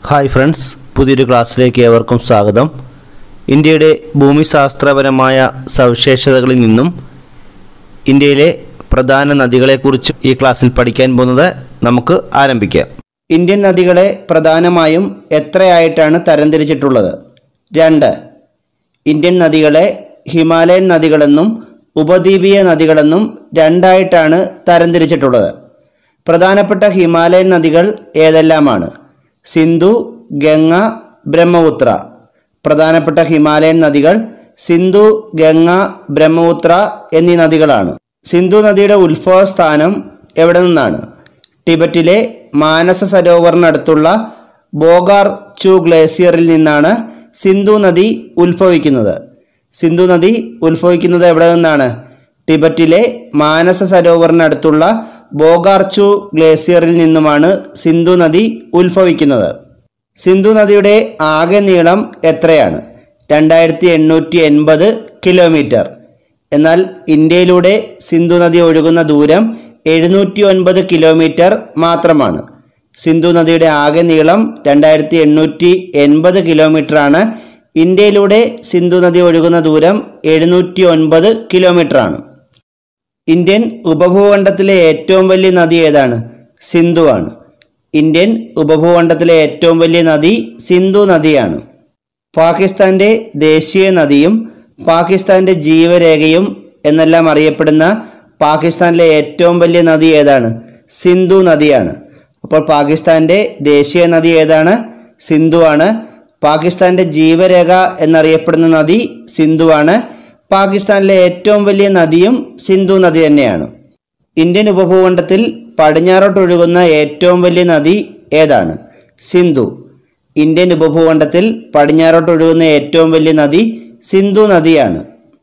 hi friends പുതിയൊരു ക്ലാസ്സിലേക്ക് ഏവർക്കും സ്വാഗതം ഇന്ത്യയുടെ ഭൂമിശാസ്ത്രപരമായ സവിശേഷതകളിൽ നിന്നും ഇന്ത്യയിലെ പ്രധാന നദികളെക്കുറിച്ച് ഈ ക്ലാസ്സിൽ പഠിക്കാൻ പോകുന്നത് നമുക്ക് ആരംഭിക്കാം ഇന്ത്യൻ നദികളെ പ്രധാനമായും എത്രയായിട്ടാണ് തരംതിരിച്ചിട്ടുള്ളത് രണ്ട് ഇന്ത്യൻ നദികളെ ഹിമാലയൻ നദികളെന്നും ഉപദ്വീപീയ നദികളെന്നും രണ്ടായിട്ടാണ് തരംതിരിച്ചിട്ടുള്ളത് പ്രധാനപ്പെട്ട ഹിമാലയൻ നദികൾ ഏതെല്ലാമാണ് സിന്ധു ഗംഗ ബ്രഹ്മപുത്ര പ്രധാനപ്പെട്ട ഹിമാലയൻ നദികൾ സിന്ധു ഗംഗ ബ്രഹ്മപുത്ര എന്നീ നദികളാണ് സിന്ധു നദിയുടെ ഉത്ഭവ സ്ഥാനം എവിടെ നിന്നാണ് ടിബറ്റിലെ മാനസ സരോവറിനടുത്തുള്ള ബോഗാർ ചു ഗ്ലേസിയറിൽ നിന്നാണ് സിന്ധു നദി ഉത്ഭവിക്കുന്നത് സിന്ധു നദി ഉത്ഭവിക്കുന്നത് എവിടെ നിന്നാണ് ടിബറ്റിലെ മാനസ സരോവറിനടുത്തുള്ള ബോഗാർച്ചു ഗ്ലേസിയറിൽ നിന്നുമാണ് സിന്ധു നദി ഉത്ഭവിക്കുന്നത് സിന്ധു നദിയുടെ ആകെ നീളം എത്രയാണ് രണ്ടായിരത്തി എണ്ണൂറ്റി എൺപത് കിലോമീറ്റർ എന്നാൽ ഇന്ത്യയിലൂടെ സിന്ധു നദി ഒഴുകുന്ന ദൂരം എഴുന്നൂറ്റി ഒൻപത് കിലോമീറ്റർ മാത്രമാണ് സിന്ധു നദിയുടെ ആകെ നീളം രണ്ടായിരത്തി എണ്ണൂറ്റി എൺപത് കിലോമീറ്ററാണ് ഇന്ത്യയിലൂടെ സിന്ധു നദി ഒഴുകുന്ന ദൂരം എഴുന്നൂറ്റി ഒൻപത് കിലോമീറ്ററാണ് ഇന്ത്യൻ ഉപഭൂഖണ്ഡത്തിലെ ഏറ്റവും വലിയ നദി ഏതാണ് സിന്ധു ആണ് ഇന്ത്യൻ ഉപഭൂഖണ്ഡത്തിലെ ഏറ്റവും വലിയ നദി സിന്ധു നദിയാണ് പാകിസ്ഥാന്റെ ദേശീയ നദിയും പാകിസ്ഥാന്റെ ജീവരേഖയും എന്നെല്ലാം അറിയപ്പെടുന്ന പാകിസ്ഥാനിലെ ഏറ്റവും വലിയ നദി ഏതാണ് സിന്ധു നദിയാണ് അപ്പോൾ പാകിസ്ഥാന്റെ ദേശീയ നദി ഏതാണ് സിന്ധു ആണ് പാകിസ്ഥാന്റെ ജീവരേഖ എന്നറിയപ്പെടുന്ന നദി സിന്ധു ആണ് പാകിസ്ഥാനിലെ ഏറ്റവും വലിയ നദിയും സിന്ധു നദി തന്നെയാണ് ഇന്ത്യൻ ഉപഭൂഖണ്ഡത്തിൽ പടിഞ്ഞാറോട്ടൊഴുകുന്ന ഏറ്റവും വലിയ നദി ഏതാണ് സിന്ധു ഇന്ത്യൻ ഉപഭൂഖണ്ഡത്തിൽ പടിഞ്ഞാറോട്ടൊഴുകുന്ന ഏറ്റവും വലിയ നദി സിന്ധു നദിയാണ്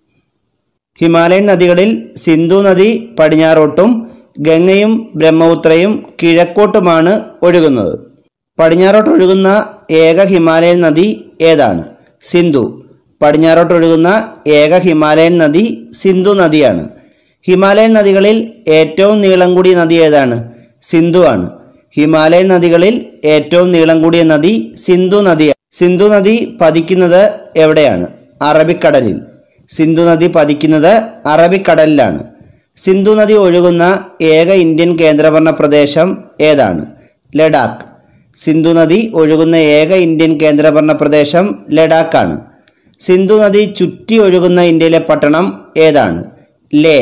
ഹിമാലയൻ നദികളിൽ സിന്ധു നദി പടിഞ്ഞാറോട്ടും ഗംഗയും ബ്രഹ്മപുത്രയും കിഴക്കോട്ടുമാണ് ഒഴുകുന്നത് പടിഞ്ഞാറോട്ടൊഴുകുന്ന ഏക ഹിമാലയൻ നദി ഏതാണ് സിന്ധു പടിഞ്ഞാറോട്ടൊഴുകുന്ന ഏക ഹിമാലയൻ നദി സിന്ധു നദിയാണ് ഹിമാലയൻ നദികളിൽ ഏറ്റവും നീളം കൂടിയ നദി ഏതാണ് സിന്ധു ആണ് ഹിമാലയൻ നദികളിൽ ഏറ്റവും നീളം കൂടിയ നദി സിന്ധു നദിയാണ് സിന്ധു നദി പതിക്കുന്നത് എവിടെയാണ് അറബിക്കടലിൽ സിന്ധു നദി പതിക്കുന്നത് അറബിക്കടലിലാണ് സിന്ധു നദി ഒഴുകുന്ന ഏക ഇന്ത്യൻ കേന്ദ്രഭരണ പ്രദേശം ഏതാണ് ലഡാക്ക് സിന്ധു നദി ഒഴുകുന്ന ഏക ഇന്ത്യൻ കേന്ദ്രഭരണ പ്രദേശം ലഡാക്കാണ് സിന്ധു നദി ചുറ്റി ഒഴുകുന്ന ഇന്ത്യയിലെ പട്ടണം ഏതാണ് ലേ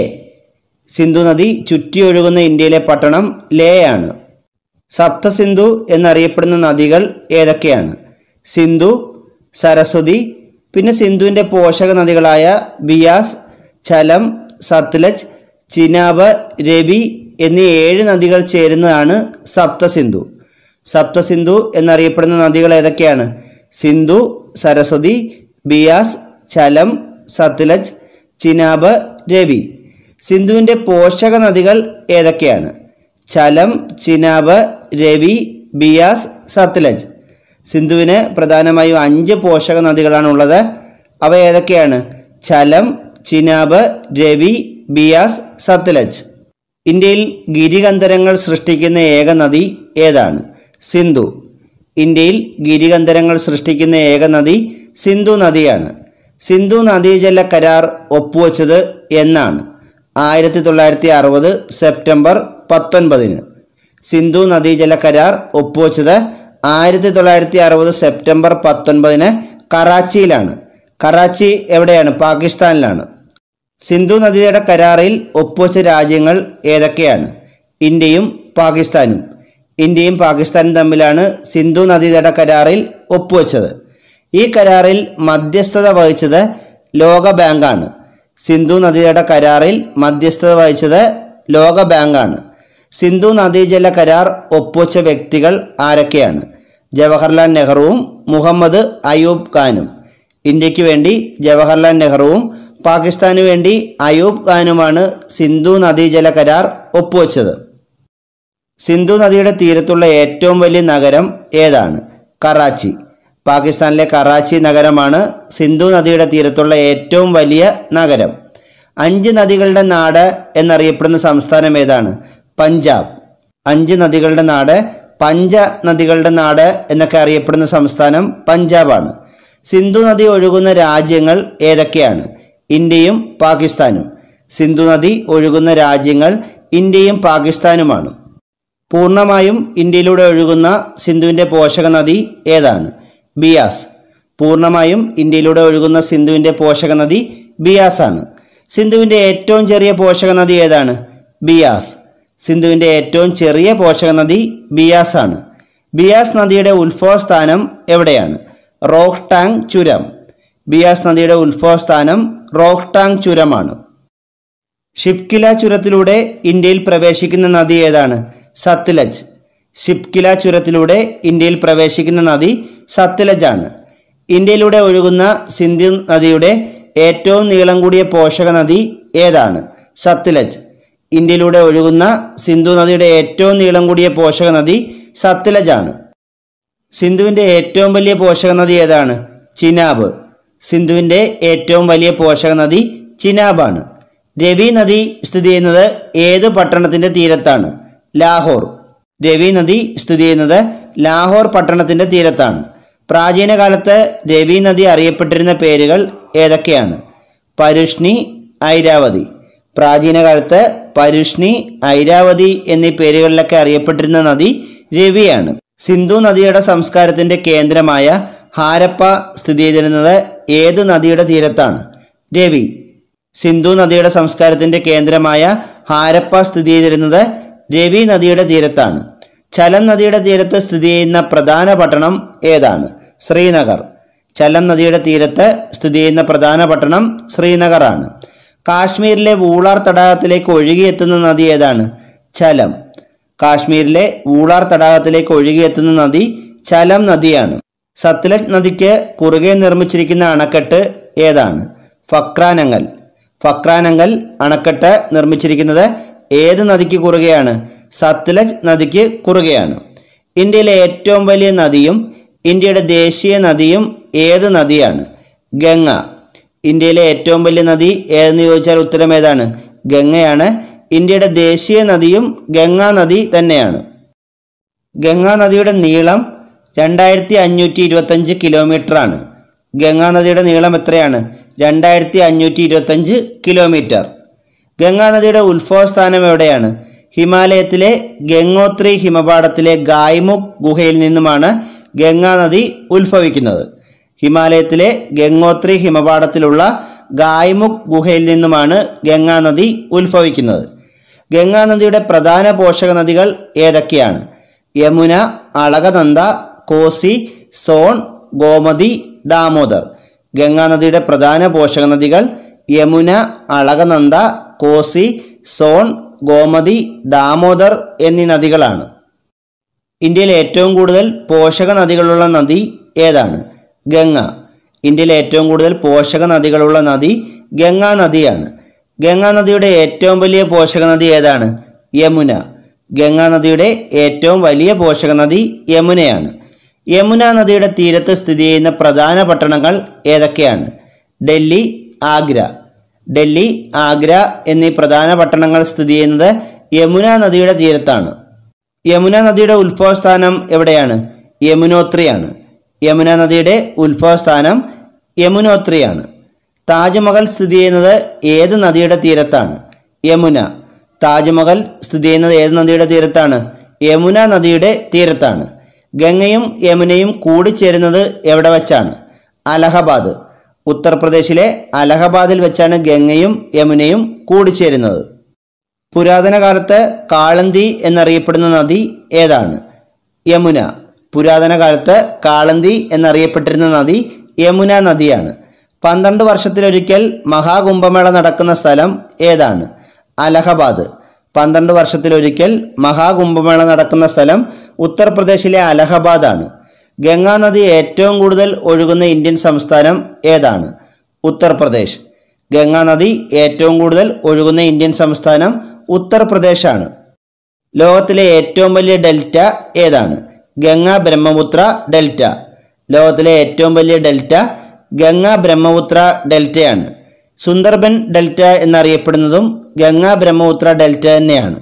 സിന്ധു നദി ചുറ്റി ഒഴുകുന്ന ഇന്ത്യയിലെ പട്ടണം ലേ ആണ് സപ്തസിന്ധു എന്നറിയപ്പെടുന്ന നദികൾ ഏതൊക്കെയാണ് സിന്ധു സരസ്വതി പിന്നെ സിന്ധുവിൻ്റെ പോഷക നദികളായ ബിയാസ് ഛലം സത്ലജ് ചിനാബ് രവി എന്നീ ഏഴ് നദികൾ ചേരുന്നതാണ് സപ്തസിന്ധു സപ്തസിന്ധു എന്നറിയപ്പെടുന്ന നദികൾ ഏതൊക്കെയാണ് സിന്ധു സരസ്വതി ബിയാസ് ഛലം സത്ലജ് ചിനാബ് രവി സിന്ധുവിൻ്റെ പോഷക നദികൾ ഏതൊക്കെയാണ് ഛലം ചിനാബ് രവി ബിയാസ് സത്ലജ് സിന്ധുവിന് പ്രധാനമായും അഞ്ച് പോഷക നദികളാണുള്ളത് അവ ഏതൊക്കെയാണ് ഛലം ചിനാബ് രവി ബിയാസ് സത്ലജ് ഇന്ത്യയിൽ ഗിരികന്ധരങ്ങൾ സൃഷ്ടിക്കുന്ന ഏക നദി ഏതാണ് സിന്ധു ഇന്ത്യയിൽ ഗിരികന്ധരങ്ങൾ സൃഷ്ടിക്കുന്ന ഏക നദി സിന്ധു നദിയാണ് സിന്ധു നദീജല കരാർ ഒപ്പുവെച്ചത് എന്നാണ് ആയിരത്തി തൊള്ളായിരത്തി അറുപത് സെപ്റ്റംബർ പത്തൊൻപതിന് സിന്ധു നദീജല കരാർ ഒപ്പുവെച്ചത് ആയിരത്തി തൊള്ളായിരത്തി അറുപത് സെപ്റ്റംബർ പത്തൊൻപതിന് കറാച്ചിയിലാണ് കറാച്ചി എവിടെയാണ് പാകിസ്ഥാനിലാണ് സിന്ധു നദിയുടെ കരാറിൽ ഒപ്പുവെച്ച രാജ്യങ്ങൾ ഏതൊക്കെയാണ് ഇന്ത്യയും പാകിസ്ഥാനും ഇന്ത്യയും പാകിസ്ഥാനും തമ്മിലാണ് സിന്ധു നദിയുടെ കരാറിൽ ഒപ്പുവെച്ചത് ഈ കരാറിൽ മധ്യസ്ഥത വഹിച്ചത് ലോക ബാങ്കാണ് സിന്ധു നദിയുടെ കരാറിൽ മധ്യസ്ഥത വഹിച്ചത് ലോക ബാങ്കാണ് സിന്ധു നദീജല കരാർ ഒപ്പുവെച്ച വ്യക്തികൾ ആരൊക്കെയാണ് ജവഹർലാൽ നെഹ്റുവും മുഹമ്മദ് അയൂബ് ഖാനും ഇന്ത്യക്ക് വേണ്ടി ജവഹർലാൽ നെഹ്റുവും പാകിസ്ഥാനു വേണ്ടി അയൂബ് ഖാനുമാണ് സിന്ധു നദീജല കരാർ ഒപ്പുവെച്ചത് സിന്ധു നദിയുടെ തീരത്തുള്ള ഏറ്റവും വലിയ നഗരം ഏതാണ് കറാച്ചി പാകിസ്ഥാനിലെ കറാച്ചി നഗരമാണ് സിന്ധു നദിയുടെ തീരത്തുള്ള ഏറ്റവും വലിയ നഗരം അഞ്ച് നദികളുടെ നാട് എന്നറിയപ്പെടുന്ന സംസ്ഥാനം ഏതാണ് പഞ്ചാബ് അഞ്ച് നദികളുടെ നാട് പഞ്ച നദികളുടെ നാട് എന്നൊക്കെ അറിയപ്പെടുന്ന സംസ്ഥാനം പഞ്ചാബാണ് സിന്ധു നദി ഒഴുകുന്ന രാജ്യങ്ങൾ ഏതൊക്കെയാണ് ഇന്ത്യയും പാകിസ്ഥാനും സിന്ധു നദി ഒഴുകുന്ന രാജ്യങ്ങൾ ഇന്ത്യയും പാകിസ്ഥാനുമാണ് പൂർണ്ണമായും ഇന്ത്യയിലൂടെ ഒഴുകുന്ന സിന്ധുവിൻ്റെ പോഷക നദി ഏതാണ് ബിയാസ് പൂർണ്ണമായും ഇന്ത്യയിലൂടെ ഒഴുകുന്ന സിന്ധുവിൻ്റെ പോഷക നദി ബിയാസ് ആണ് സിന്ധുവിൻ്റെ ഏറ്റവും ചെറിയ പോഷക നദി ഏതാണ് ബിയാസ് സിന്ധുവിൻ്റെ ഏറ്റവും ചെറിയ പോഷക നദി ബിയാസ് ആണ് ബിയാസ് നദിയുടെ ഉത്ഭവസ്ഥാനം എവിടെയാണ് റോഹ്ടാങ് ചുരം ബിയാസ് നദിയുടെ ഉത്ഭവസ്ഥാനം റോഹ്ടാങ് ചുരമാണ് ഷിപ്കില ചുരത്തിലൂടെ ഇന്ത്യയിൽ പ്രവേശിക്കുന്ന നദി ഏതാണ് സത്ലജ് ഷിപ്കില ചുരത്തിലൂടെ ഇന്ത്യയിൽ പ്രവേശിക്കുന്ന നദി സത്ലജ് ആണ് ഇന്ത്യയിലൂടെ ഒഴുകുന്ന സിന്ധു നദിയുടെ ഏറ്റവും നീളം കൂടിയ പോഷക നദി ഏതാണ് സത്ലജ് ഇന്ത്യയിലൂടെ ഒഴുകുന്ന സിന്ധു നദിയുടെ ഏറ്റവും നീളം കൂടിയ പോഷക നദി സത്ലജ് ആണ് സിന്ധുവിൻ്റെ ഏറ്റവും വലിയ പോഷക നദി ഏതാണ് ചിനാബ് സിന്ധുവിൻ്റെ ഏറ്റവും വലിയ പോഷക നദി ചിനാബാണ് രവി നദി സ്ഥിതി ചെയ്യുന്നത് ഏത് പട്ടണത്തിൻ്റെ തീരത്താണ് ലാഹോർ രവി നദി സ്ഥിതി ചെയ്യുന്നത് ലാഹോർ പട്ടണത്തിൻ്റെ തീരത്താണ് പ്രാചീന കാലത്ത് രവി നദി അറിയപ്പെട്ടിരുന്ന പേരുകൾ ഏതൊക്കെയാണ് പരുഷ്ണി ഐരാവതി പ്രാചീന കാലത്ത് പരുഷ്ണി ഐരാവതി എന്നീ പേരുകളിലൊക്കെ അറിയപ്പെട്ടിരുന്ന നദി രവിയാണ് സിന്ധു നദിയുടെ സംസ്കാരത്തിന്റെ കേന്ദ്രമായ ഹാരപ്പ സ്ഥിതി ചെയ്തിരുന്നത് ഏതു നദിയുടെ തീരത്താണ് രവി സിന്ധു നദിയുടെ സംസ്കാരത്തിന്റെ കേന്ദ്രമായ ഹാരപ്പ സ്ഥിതി ചെയ്തിരുന്നത് രവി നദിയുടെ തീരത്താണ് ചലം നദിയുടെ തീരത്ത് സ്ഥിതി ചെയ്യുന്ന പ്രധാന പട്ടണം ഏതാണ് ശ്രീനഗർ ചലം നദിയുടെ തീരത്ത് സ്ഥിതി ചെയ്യുന്ന പ്രധാന പട്ടണം ശ്രീനഗറാണ് കാശ്മീരിലെ വൂളാർ തടാകത്തിലേക്ക് ഒഴുകിയെത്തുന്ന നദി ഏതാണ് ചലം കാശ്മീരിലെ വൂളാർ തടാകത്തിലേക്ക് ഒഴുകിയെത്തുന്ന നദി ചലം നദിയാണ് സത്ലജ് നദിക്ക് കുറുകെ നിർമ്മിച്ചിരിക്കുന്ന അണക്കെട്ട് ഏതാണ് ഫക്രാനങ്ങൽ ഫക്രാനങ്ങൽ അണക്കെട്ട് നിർമ്മിച്ചിരിക്കുന്നത് ഏത് നദിക്ക് കുറുകെയാണ് സത്ലജ് നദിക്ക് കുറുകെയാണ് ഇന്ത്യയിലെ ഏറ്റവും വലിയ നദിയും ഇന്ത്യയുടെ ദേശീയ നദിയും ഏത് നദിയാണ് ഗംഗ ഇന്ത്യയിലെ ഏറ്റവും വലിയ നദി ഏതെന്ന് ചോദിച്ചാൽ ഉത്തരം ഏതാണ് ഗംഗയാണ് ഇന്ത്യയുടെ ദേശീയ നദിയും ഗംഗാ നദി തന്നെയാണ് ഗംഗാ നദിയുടെ നീളം രണ്ടായിരത്തി അഞ്ഞൂറ്റി ഇരുപത്തഞ്ച് കിലോമീറ്ററാണ് ഗംഗാ നദിയുടെ നീളം എത്രയാണ് രണ്ടായിരത്തി അഞ്ഞൂറ്റി ഇരുപത്തഞ്ച് കിലോമീറ്റർ ഗംഗാ നദിയുടെ ഉത്ഭവസ്ഥാനം എവിടെയാണ് ഹിമാലയത്തിലെ ഗംഗോത്രി ഹിമപാടത്തിലെ ഗായ്മുഖ് ഗുഹയിൽ നിന്നുമാണ് ഗംഗാ നദി ഉത്ഭവിക്കുന്നത് ഹിമാലയത്തിലെ ഗംഗോത്രി ഹിമപാടത്തിലുള്ള ഗായ്മുഖ് ഗുഹയിൽ നിന്നുമാണ് ഗംഗാ നദി ഉത്ഭവിക്കുന്നത് ഗംഗാ നദിയുടെ പ്രധാന പോഷക നദികൾ ഏതൊക്കെയാണ് യമുന അളകനന്ദ കോസി സോൺ ഗോമതി ദാമോദർ ഗംഗാ നദിയുടെ പ്രധാന പോഷക നദികൾ യമുന അളകനന്ദ കോസി സോൺ ഗോമതി ദാമോദർ എന്നീ നദികളാണ് ഇന്ത്യയിൽ ഏറ്റവും കൂടുതൽ പോഷക നദികളുള്ള നദി ഏതാണ് ഗംഗ ഇന്ത്യയിൽ ഏറ്റവും കൂടുതൽ പോഷക നദികളുള്ള നദി ഗംഗാ നദിയാണ് ഗംഗാ നദിയുടെ ഏറ്റവും വലിയ പോഷക നദി ഏതാണ് യമുന ഗംഗാ നദിയുടെ ഏറ്റവും വലിയ പോഷക നദി യമുനയാണ് യമുന നദിയുടെ തീരത്ത് സ്ഥിതി ചെയ്യുന്ന പ്രധാന പട്ടണങ്ങൾ ഏതൊക്കെയാണ് ഡൽഹി ആഗ്ര ഡൽഹി ആഗ്ര എന്നീ പ്രധാന പട്ടണങ്ങൾ സ്ഥിതി ചെയ്യുന്നത് യമുന നദിയുടെ തീരത്താണ് യമുന നദിയുടെ ഉത്ഭവസ്ഥാനം എവിടെയാണ് യമുനോത്രിയാണ് യമുന നദിയുടെ ഉത്ഭവസ്ഥാനം യമുനോത്രിയാണ് താജ്മഹൽ സ്ഥിതി ചെയ്യുന്നത് ഏത് നദിയുടെ തീരത്താണ് യമുന താജ്മഹൽ സ്ഥിതി ചെയ്യുന്നത് ഏത് നദിയുടെ തീരത്താണ് യമുന നദിയുടെ തീരത്താണ് ഗംഗയും യമുനയും കൂടിച്ചേരുന്നത് എവിടെ വെച്ചാണ് അലഹബാദ് ഉത്തർപ്രദേശിലെ അലഹബാദിൽ വെച്ചാണ് ഗംഗയും യമുനയും കൂടിച്ചേരുന്നത് പുരാതന കാലത്ത് കാളന്തി എന്നറിയപ്പെടുന്ന നദി ഏതാണ് യമുന പുരാതന കാലത്ത് കാളന്തി എന്നറിയപ്പെട്ടിരുന്ന നദി യമുന നദിയാണ് പന്ത്രണ്ട് വർഷത്തിലൊരിക്കൽ മഹാകുംഭമേള നടക്കുന്ന സ്ഥലം ഏതാണ് അലഹബാദ് പന്ത്രണ്ട് വർഷത്തിലൊരിക്കൽ മഹാകുംഭമേള നടക്കുന്ന സ്ഥലം ഉത്തർപ്രദേശിലെ അലഹബാദാണ് ഗംഗാ നദി ഏറ്റവും കൂടുതൽ ഒഴുകുന്ന ഇന്ത്യൻ സംസ്ഥാനം ഏതാണ് ഉത്തർപ്രദേശ് ഗംഗാ നദി ഏറ്റവും കൂടുതൽ ഒഴുകുന്ന ഇന്ത്യൻ സംസ്ഥാനം ഉത്തർപ്രദേശാണ് ലോകത്തിലെ ഏറ്റവും വലിയ ഡെൽറ്റ ഏതാണ് ഗംഗ ബ്രഹ്മപുത്ര ഡെൽറ്റ ലോകത്തിലെ ഏറ്റവും വലിയ ഡെൽറ്റ ഗംഗ ബ്രഹ്മപുത്ര ഡെൽറ്റയാണ് സുന്ദർബൻ ഡെൽറ്റ എന്നറിയപ്പെടുന്നതും ഗംഗ ബ്രഹ്മപുത്ര ഡെൽറ്റ തന്നെയാണ്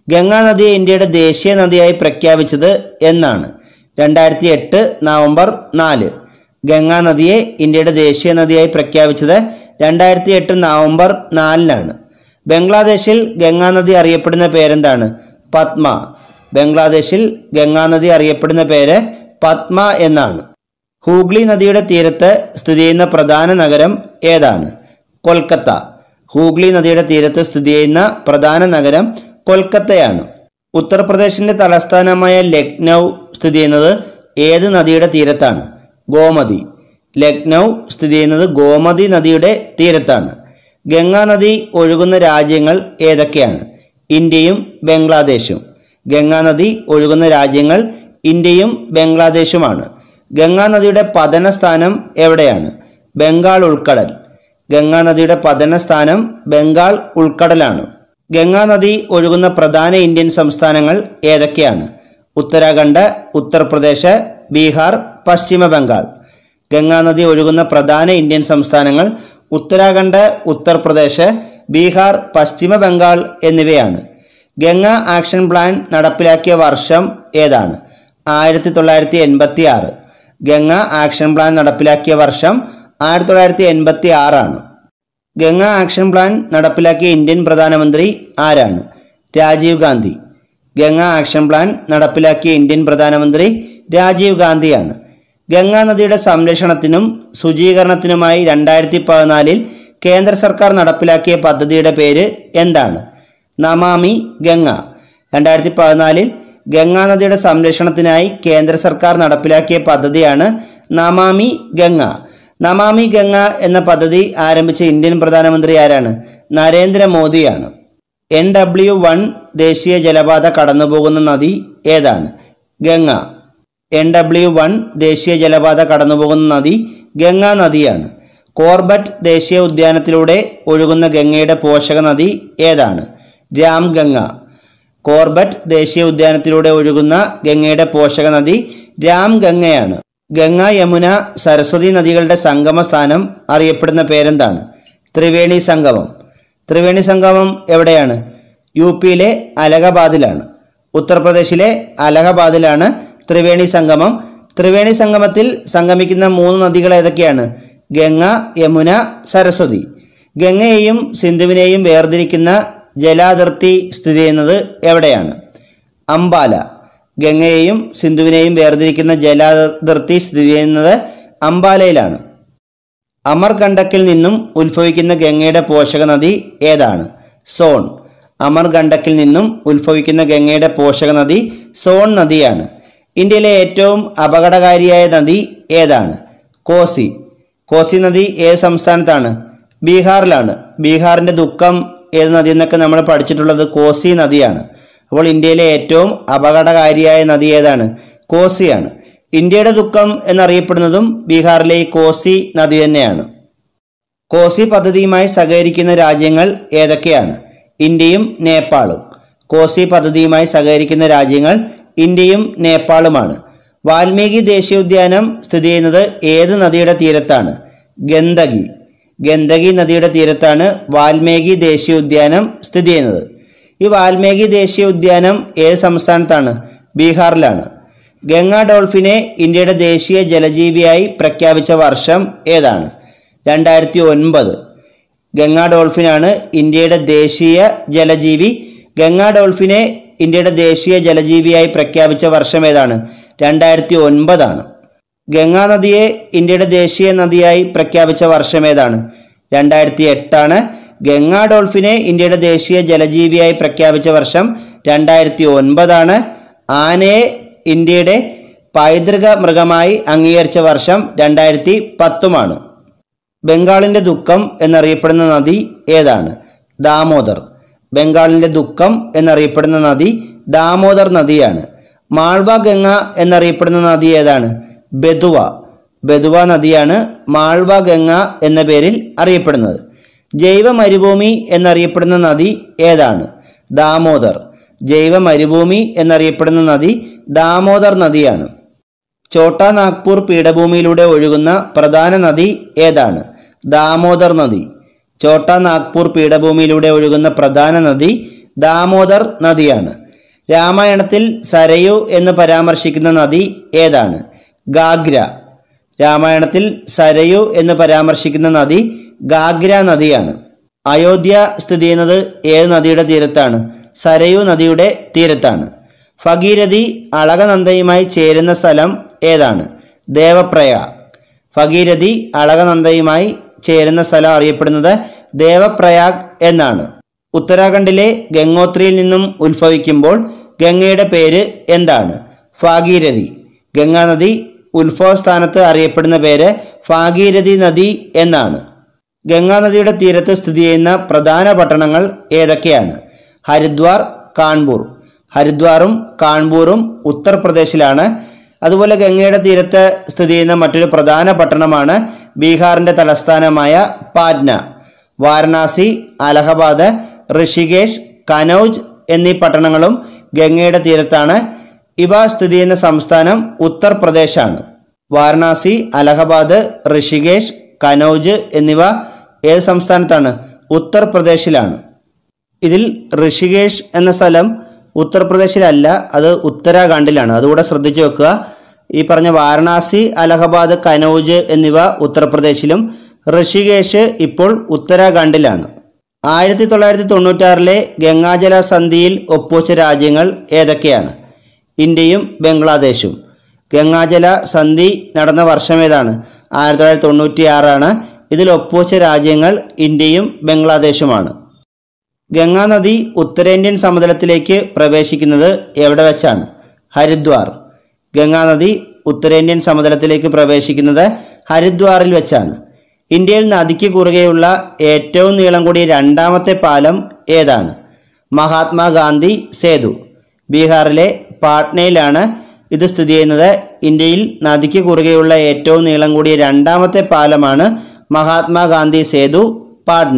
ഗംഗാ നദിയെ ഇന്ത്യയുടെ ദേശീയ നദിയായി പ്രഖ്യാപിച്ചത് എന്നാണ് രണ്ടായിരത്തി എട്ട് നവംബർ നാല് ഗംഗാ നദിയെ ഇന്ത്യയുടെ ദേശീയ നദിയായി പ്രഖ്യാപിച്ചത് രണ്ടായിരത്തി എട്ട് നവംബർ നാലിനാണ് ബംഗ്ലാദേശിൽ ഗംഗാ നദി അറിയപ്പെടുന്ന പേരെന്താണ് പത്മ ബംഗ്ലാദേശിൽ ഗംഗാ നദി അറിയപ്പെടുന്ന പേര് പത്മ എന്നാണ് ഹൂഗ്ലി നദിയുടെ തീരത്ത് സ്ഥിതി ചെയ്യുന്ന പ്രധാന നഗരം ഏതാണ് കൊൽക്കത്ത ഹൂഗ്ലി നദിയുടെ തീരത്ത് സ്ഥിതി ചെയ്യുന്ന പ്രധാന നഗരം കൊൽക്കത്തയാണ് ഉത്തർപ്രദേശിന്റെ തലസ്ഥാനമായ ലക്നൗ സ്ഥിതി ചെയ്യുന്നത് ഏത് നദിയുടെ തീരത്താണ് ഗോമതി ലക്നൗ സ്ഥിതി ചെയ്യുന്നത് ഗോമതി നദിയുടെ തീരത്താണ് ഗംഗാ നദി ഒഴുകുന്ന രാജ്യങ്ങൾ ഏതൊക്കെയാണ് ഇന്ത്യയും ബംഗ്ലാദേശും ഗംഗാ നദി ഒഴുകുന്ന രാജ്യങ്ങൾ ഇന്ത്യയും ബംഗ്ലാദേശുമാണ് ഗംഗാ നദിയുടെ പതന സ്ഥാനം എവിടെയാണ് ബംഗാൾ ഉൾക്കടൽ ഗംഗാ നദിയുടെ പതന സ്ഥാനം ബംഗാൾ ഉൾക്കടലാണ് ഗംഗാ നദി ഒഴുകുന്ന പ്രധാന ഇന്ത്യൻ സംസ്ഥാനങ്ങൾ ഏതൊക്കെയാണ് ഉത്തരാഖണ്ഡ് ഉത്തർപ്രദേശ് ബീഹാർ പശ്ചിമ ബംഗാൾ ഗംഗാ നദി ഒഴുകുന്ന പ്രധാന ഇന്ത്യൻ സംസ്ഥാനങ്ങൾ ഉത്തരാഖണ്ഡ് ഉത്തർപ്രദേശ് ബീഹാർ പശ്ചിമ ബംഗാൾ എന്നിവയാണ് ഗംഗ ആക്ഷൻ പ്ലാൻ നടപ്പിലാക്കിയ വർഷം ഏതാണ് ആയിരത്തി തൊള്ളായിരത്തി എൺപത്തി ആറ് ഗംഗ ആക്ഷൻ പ്ലാൻ നടപ്പിലാക്കിയ വർഷം ആയിരത്തി തൊള്ളായിരത്തി എൺപത്തി ആറാണ് ഗംഗ ആക്ഷൻ പ്ലാൻ നടപ്പിലാക്കിയ ഇന്ത്യൻ പ്രധാനമന്ത്രി ആരാണ് രാജീവ് ഗാന്ധി ഗംഗ ആക്ഷൻ പ്ലാൻ നടപ്പിലാക്കിയ ഇന്ത്യൻ പ്രധാനമന്ത്രി രാജീവ് ഗാന്ധിയാണ് ഗംഗാ നദിയുടെ സംരക്ഷണത്തിനും ശുചീകരണത്തിനുമായി രണ്ടായിരത്തി പതിനാലിൽ കേന്ദ്ര സർക്കാർ നടപ്പിലാക്കിയ പദ്ധതിയുടെ പേര് എന്താണ് നമാമി ഗംഗ രണ്ടായിരത്തി പതിനാലിൽ ഗംഗാ നദിയുടെ സംരക്ഷണത്തിനായി കേന്ദ്ര സർക്കാർ നടപ്പിലാക്കിയ പദ്ധതിയാണ് നമാമി ഗംഗ നമാമി ഗംഗ എന്ന പദ്ധതി ആരംഭിച്ച ഇന്ത്യൻ പ്രധാനമന്ത്രി ആരാണ് നരേന്ദ്രമോദിയാണ് എൻ ഡബ്ല്യു വൺ ദേശീയ ജലപാത കടന്നുപോകുന്ന നദി ഏതാണ് ഗംഗ എൻ ഡബ്ല്യു വൺ ദേശീയ ജലപാത കടന്നുപോകുന്ന നദി ഗംഗാ നദിയാണ് കോർബറ്റ് ദേശീയ ഉദ്യാനത്തിലൂടെ ഒഴുകുന്ന ഗംഗയുടെ പോഷക നദി ഏതാണ് രാംഗംഗ കോർബറ്റ് ദേശീയ ഉദ്യാനത്തിലൂടെ ഒഴുകുന്ന ഗംഗയുടെ പോഷക നദി രാംഗംഗയാണ് ഗംഗ യമുന സരസ്വതി നദികളുടെ സംഗമ സ്ഥാനം അറിയപ്പെടുന്ന പേരെന്താണ് ത്രിവേണി സംഗമം ത്രിവേണി സംഗമം എവിടെയാണ് യു പിയിലെ അലഹബാദിലാണ് ഉത്തർപ്രദേശിലെ അലഹബാദിലാണ് ത്രിവേണി സംഗമം ത്രിവേണി സംഗമത്തിൽ സംഗമിക്കുന്ന മൂന്ന് നദികൾ ഏതൊക്കെയാണ് ഗംഗ യമുന സരസ്വതി ഗംഗയെയും സിന്ധുവിനെയും വേർതിരിക്കുന്ന ജലാതിർത്തി സ്ഥിതി ചെയ്യുന്നത് എവിടെയാണ് അംബാല ഗംഗയെയും സിന്ധുവിനെയും വേർതിരിക്കുന്ന ജലാതിർത്തി സ്ഥിതി ചെയ്യുന്നത് അംബാലയിലാണ് അമർകണ്ടക്കിൽ നിന്നും ഉത്ഭവിക്കുന്ന ഗംഗയുടെ പോഷക നദി ഏതാണ് സോൺ അമർകണ്ടക്കിൽ നിന്നും ഉത്ഭവിക്കുന്ന ഗംഗയുടെ പോഷക നദി സോൺ നദിയാണ് ഇന്ത്യയിലെ ഏറ്റവും അപകടകാരിയായ നദി ഏതാണ് കോസി കോസി നദി ഏത് സംസ്ഥാനത്താണ് ബീഹാറിലാണ് ബീഹാറിൻ്റെ ദുഃഖം ഏത് നദി എന്നൊക്കെ നമ്മൾ പഠിച്ചിട്ടുള്ളത് കോസി നദിയാണ് അപ്പോൾ ഇന്ത്യയിലെ ഏറ്റവും അപകടകാരിയായ നദി ഏതാണ് കോസിയാണ് ഇന്ത്യയുടെ ദുഃഖം എന്നറിയപ്പെടുന്നതും ബീഹാറിലെ ഈ കോസി നദി തന്നെയാണ് കോസി പദ്ധതിയുമായി സഹകരിക്കുന്ന രാജ്യങ്ങൾ ഏതൊക്കെയാണ് ഇന്ത്യയും നേപ്പാളും കോസി പദ്ധതിയുമായി സഹകരിക്കുന്ന രാജ്യങ്ങൾ ഇന്ത്യയും നേപ്പാളുമാണ് വാൽമീകി ദേശീയോദ്യാനം സ്ഥിതി ചെയ്യുന്നത് ഏത് നദിയുടെ തീരത്താണ് ഗന്ദകി ഗന്ദകി നദിയുടെ തീരത്താണ് വാൽമീകി ദേശീയോദ്യാനം സ്ഥിതി ചെയ്യുന്നത് ഈ വാൽമീകി ദേശീയോദ്യാനം ഏത് സംസ്ഥാനത്താണ് ബീഹാറിലാണ് ഗംഗാ ഡോൾഫിനെ ഇന്ത്യയുടെ ദേശീയ ജലജീവിയായി പ്രഖ്യാപിച്ച വർഷം ഏതാണ് രണ്ടായിരത്തി ഒൻപത് ഗംഗാ ഡോൾഫിനാണ് ഇന്ത്യയുടെ ദേശീയ ജലജീവി ഗംഗാ ഡോൾഫിനെ ഇന്ത്യയുടെ ദേശീയ ജലജീവിയായി പ്രഖ്യാപിച്ച വർഷം ഏതാണ് രണ്ടായിരത്തി ഒൻപതാണ് ഗംഗാ നദിയെ ഇന്ത്യയുടെ ദേശീയ നദിയായി പ്രഖ്യാപിച്ച വർഷം ഏതാണ് രണ്ടായിരത്തി എട്ടാണ് ഗംഗാ ഡോൾഫിനെ ഇന്ത്യയുടെ ദേശീയ ജലജീവിയായി പ്രഖ്യാപിച്ച വർഷം രണ്ടായിരത്തി ഒൻപതാണ് ആനയെ ഇന്ത്യയുടെ പൈതൃക മൃഗമായി അംഗീകരിച്ച വർഷം രണ്ടായിരത്തി പത്തുമാണ് ബംഗാളിൻ്റെ ദുഃഖം എന്നറിയപ്പെടുന്ന നദി ഏതാണ് ദാമോദർ ബംഗാളിൻ്റെ ദുഃഖം എന്നറിയപ്പെടുന്ന നദി ദാമോദർ നദിയാണ് മാൾവ ഗംഗ എന്നറിയപ്പെടുന്ന നദി ഏതാണ് ബെതുവ ബെതുവ നദിയാണ് മാൾവ ഗംഗ എന്ന പേരിൽ അറിയപ്പെടുന്നത് ജൈവ മരുഭൂമി എന്നറിയപ്പെടുന്ന നദി ഏതാണ് ദാമോദർ ജൈവ മരുഭൂമി എന്നറിയപ്പെടുന്ന നദി ദാമോദർ നദിയാണ് ഛോട്ടാ നാഗ്പൂർ പീഠഭൂമിയിലൂടെ ഒഴുകുന്ന പ്രധാന നദി ഏതാണ് ദാമോദർ നദി ഛോട്ടാ നാഗ്പൂർ പീഠഭൂമിയിലൂടെ ഒഴുകുന്ന പ്രധാന നദി ദാമോദർ നദിയാണ് രാമായണത്തിൽ സരയു എന്ന് പരാമർശിക്കുന്ന നദി ഏതാണ് ഗാഗ്ര രാമായണത്തിൽ സരയു എന്ന് പരാമർശിക്കുന്ന നദി ഗാഗ്ര നദിയാണ് അയോധ്യ സ്ഥിതി ചെയ്യുന്നത് ഏത് നദിയുടെ തീരത്താണ് സരയു നദിയുടെ തീരത്താണ് ഭഗീരഥി അളകനന്ദയുമായി ചേരുന്ന സ്ഥലം ഏതാണ് ദേവപ്രയ ഭഗീരഥി അളകനന്ദയുമായി ചേരുന്ന സ്ഥലം അറിയപ്പെടുന്നത് ദേവപ്രയാഗ് എന്നാണ് ഉത്തരാഖണ്ഡിലെ ഗംഗോത്രിയിൽ നിന്നും ഉത്ഭവിക്കുമ്പോൾ ഗംഗയുടെ പേര് എന്താണ് ഭാഗീരഥി ഗംഗാനദി ഉത്ഭവസ്ഥാനത്ത് അറിയപ്പെടുന്ന പേര് ഭാഗീരഥി നദി എന്നാണ് ഗംഗാനദിയുടെ തീരത്ത് സ്ഥിതി ചെയ്യുന്ന പ്രധാന പട്ടണങ്ങൾ ഏതൊക്കെയാണ് ഹരിദ്വാർ കാൺപൂർ ഹരിദ്വാറും കാൺപൂറും ഉത്തർപ്രദേശിലാണ് അതുപോലെ ഗംഗയുടെ തീരത്ത് സ്ഥിതി ചെയ്യുന്ന മറ്റൊരു പ്രധാന പട്ടണമാണ് ബീഹാറിൻ്റെ തലസ്ഥാനമായ പാറ്റ്ന വാരണാസി അലഹബാദ് ഋഷികേശ് കനൗജ് എന്നീ പട്ടണങ്ങളും ഗംഗയുടെ തീരത്താണ് ഇവ സ്ഥിതി ചെയ്യുന്ന സംസ്ഥാനം ഉത്തർപ്രദേശാണ് വാരണാസി അലഹബാദ് ഋഷികേശ് കനൗജ് എന്നിവ ഏത് സംസ്ഥാനത്താണ് ഉത്തർപ്രദേശിലാണ് ഇതിൽ ഋഷികേശ് എന്ന സ്ഥലം ഉത്തർപ്രദേശിലല്ല അത് ഉത്തരാഖണ്ഡിലാണ് അതുകൂടെ ശ്രദ്ധിച്ചു വെക്കുക ഈ പറഞ്ഞ വാരണാസി അലഹബാദ് കനൗജ് എന്നിവ ഉത്തർപ്രദേശിലും ഋഷികേശ് ഇപ്പോൾ ഉത്തരാഖണ്ഡിലാണ് ആയിരത്തി തൊള്ളായിരത്തി തൊണ്ണൂറ്റാറിലെ ഗംഗാജല സന്ധിയിൽ ഒപ്പുവച്ച രാജ്യങ്ങൾ ഏതൊക്കെയാണ് ഇന്ത്യയും ബംഗ്ലാദേശും ഗംഗാജല സന്ധി നടന്ന വർഷം ഏതാണ് ആയിരത്തി തൊള്ളായിരത്തി തൊണ്ണൂറ്റി ആറാണ് ഇതിൽ ഒപ്പുവച്ച രാജ്യങ്ങൾ ഇന്ത്യയും ബംഗ്ലാദേശുമാണ് ഗംഗാനദി ഉത്തരേന്ത്യൻ സമതലത്തിലേക്ക് പ്രവേശിക്കുന്നത് എവിടെ വെച്ചാണ് ഹരിദ്വാർ ഗംഗാനദി ഉത്തരേന്ത്യൻ സമതലത്തിലേക്ക് പ്രവേശിക്കുന്നത് ഹരിദ്വാറിൽ വെച്ചാണ് ഇന്ത്യയിൽ നദിക്ക് കുറുകെയുള്ള ഏറ്റവും നീളം കൂടിയ രണ്ടാമത്തെ പാലം ഏതാണ് മഹാത്മാഗാന്ധി സേതു ബീഹാറിലെ പാട്നയിലാണ് ഇത് സ്ഥിതി ചെയ്യുന്നത് ഇന്ത്യയിൽ നദിക്ക് കുറുകെയുള്ള ഏറ്റവും നീളം കൂടിയ രണ്ടാമത്തെ പാലമാണ് മഹാത്മാഗാന്ധി സേതു പാട്ന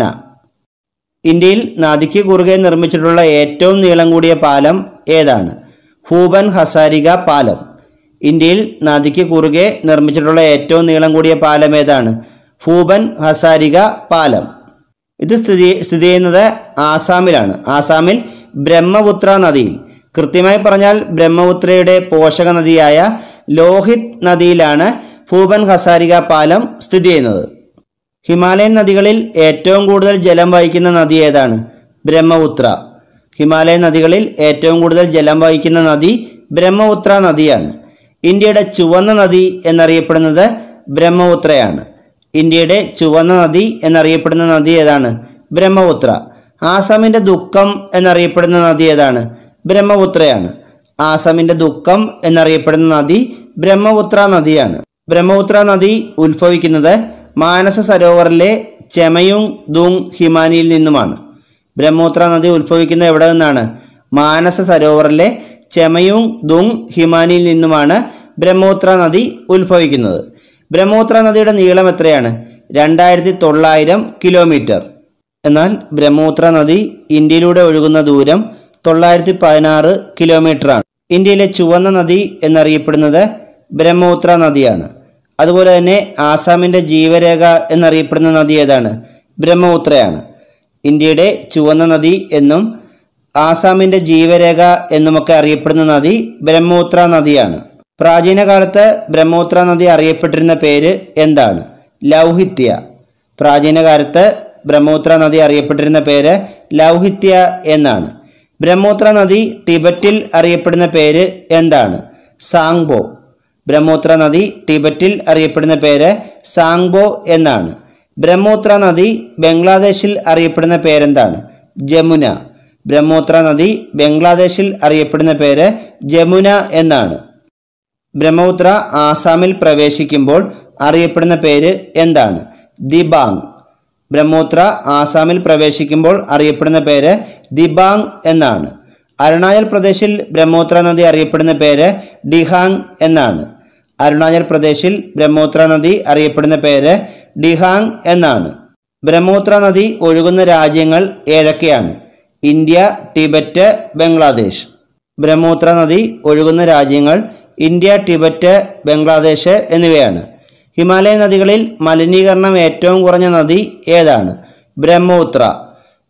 ഇന്ത്യയിൽ നദിക്ക് കുറുകെ നിർമ്മിച്ചിട്ടുള്ള ഏറ്റവും നീളം കൂടിയ പാലം ഏതാണ് ഭൂപൻ ഹസാരിക പാലം ഇന്ത്യയിൽ നദിക്ക് കുറുകെ നിർമ്മിച്ചിട്ടുള്ള ഏറ്റവും നീളം കൂടിയ പാലം ഏതാണ് ഭൂപൻ ഹസാരിക പാലം ഇത് സ്ഥിതി സ്ഥിതി ചെയ്യുന്നത് ആസാമിലാണ് ആസാമിൽ ബ്രഹ്മപുത്ര നദിയിൽ കൃത്യമായി പറഞ്ഞാൽ ബ്രഹ്മപുത്രയുടെ പോഷക നദിയായ ലോഹിത് നദിയിലാണ് ഭൂപൻ ഹസാരിക പാലം സ്ഥിതി ചെയ്യുന്നത് ഹിമാലയൻ നദികളിൽ ഏറ്റവും കൂടുതൽ ജലം വഹിക്കുന്ന നദി ഏതാണ് ബ്രഹ്മപുത്ര ഹിമാലയൻ നദികളിൽ ഏറ്റവും കൂടുതൽ ജലം വഹിക്കുന്ന നദി ബ്രഹ്മപുത്ര നദിയാണ് ഇന്ത്യയുടെ ചുവന്ന നദി എന്നറിയപ്പെടുന്നത് ബ്രഹ്മപുത്രയാണ് ഇന്ത്യയുടെ ചുവന്ന നദി എന്നറിയപ്പെടുന്ന നദി ഏതാണ് ബ്രഹ്മപുത്ര ആസാമിൻ്റെ ദുഃഖം എന്നറിയപ്പെടുന്ന നദി ഏതാണ് ബ്രഹ്മപുത്രയാണ് ആസാമിൻ്റെ ദുഃഖം എന്നറിയപ്പെടുന്ന നദി ബ്രഹ്മപുത്ര നദിയാണ് ബ്രഹ്മപുത്ര നദി ഉത്ഭവിക്കുന്നത് മാനസ സരോവറിലെ ചെമയുങ് ദുങ് ഹിമാനിയിൽ നിന്നുമാണ് ബ്രഹ്മപുത്ര നദി ഉത്ഭവിക്കുന്നത് എവിടെ നിന്നാണ് മാനസ സരോവറിലെ ചെമയുങ് ദുങ് ഹിമാനിയിൽ നിന്നുമാണ് ബ്രഹ്മപുത്ര നദി ഉത്ഭവിക്കുന്നത് ബ്രഹ്മപുത്ര നദിയുടെ നീളം എത്രയാണ് രണ്ടായിരത്തി തൊള്ളായിരം കിലോമീറ്റർ എന്നാൽ ബ്രഹ്മപുത്ര നദി ഇന്ത്യയിലൂടെ ഒഴുകുന്ന ദൂരം തൊള്ളായിരത്തി പതിനാറ് കിലോമീറ്ററാണ് ഇന്ത്യയിലെ ചുവന്ന നദി എന്നറിയപ്പെടുന്നത് ബ്രഹ്മപുത്ര നദിയാണ് അതുപോലെ തന്നെ ആസാമിൻ്റെ ജീവരേഖ എന്നറിയപ്പെടുന്ന നദി ഏതാണ് ബ്രഹ്മപുത്രയാണ് ഇന്ത്യയുടെ ചുവന്ന നദി എന്നും ആസാമിൻ്റെ ജീവരേഖ എന്നുമൊക്കെ അറിയപ്പെടുന്ന നദി ബ്രഹ്മപുത്ര നദിയാണ് പ്രാചീന കാലത്ത് ബ്രഹ്മപുത്ര നദി അറിയപ്പെട്ടിരുന്ന പേര് എന്താണ് ലൗഹിത്യ പ്രാചീന കാലത്ത് ബ്രഹ്മപുത്ര നദി അറിയപ്പെട്ടിരുന്ന പേര് ലൗഹിത്യ എന്നാണ് ബ്രഹ്മപുത്ര നദി ടിബറ്റിൽ അറിയപ്പെടുന്ന പേര് എന്താണ് സാങ്ബോ ബ്രഹ്മപുത്ര നദി ടിബറ്റിൽ അറിയപ്പെടുന്ന പേര് സാങ്ബോ എന്നാണ് ബ്രഹ്മപുത്ര നദി ബംഗ്ലാദേശിൽ അറിയപ്പെടുന്ന പേരെന്താണ് ജമുന ബ്രഹ്മപുത്ര നദി ബംഗ്ലാദേശിൽ അറിയപ്പെടുന്ന പേര് ജമുന എന്നാണ് ബ്രഹ്മപുത്ര ആസാമിൽ പ്രവേശിക്കുമ്പോൾ അറിയപ്പെടുന്ന പേര് എന്താണ് ദിബാങ് ബ്രഹ്മപുത്ര ആസാമിൽ പ്രവേശിക്കുമ്പോൾ അറിയപ്പെടുന്ന പേര് ദിബാങ് എന്നാണ് അരുണാചൽ പ്രദേശിൽ ബ്രഹ്മപുത്ര നദി അറിയപ്പെടുന്ന പേര് ഡിഹാങ് എന്നാണ് അരുണാചൽ പ്രദേശിൽ ബ്രഹ്മപുത്ര നദി അറിയപ്പെടുന്ന പേര് ഡിഹാങ് എന്നാണ് ബ്രഹ്മപുത്ര നദി ഒഴുകുന്ന രാജ്യങ്ങൾ ഏതൊക്കെയാണ് ഇന്ത്യ ടിബറ്റ് ബംഗ്ലാദേശ് ബ്രഹ്മപുത്ര നദി ഒഴുകുന്ന രാജ്യങ്ങൾ ഇന്ത്യ ടിബറ്റ് ബംഗ്ലാദേശ് എന്നിവയാണ് ഹിമാലയ നദികളിൽ മലിനീകരണം ഏറ്റവും കുറഞ്ഞ നദി ഏതാണ് ബ്രഹ്മപുത്ര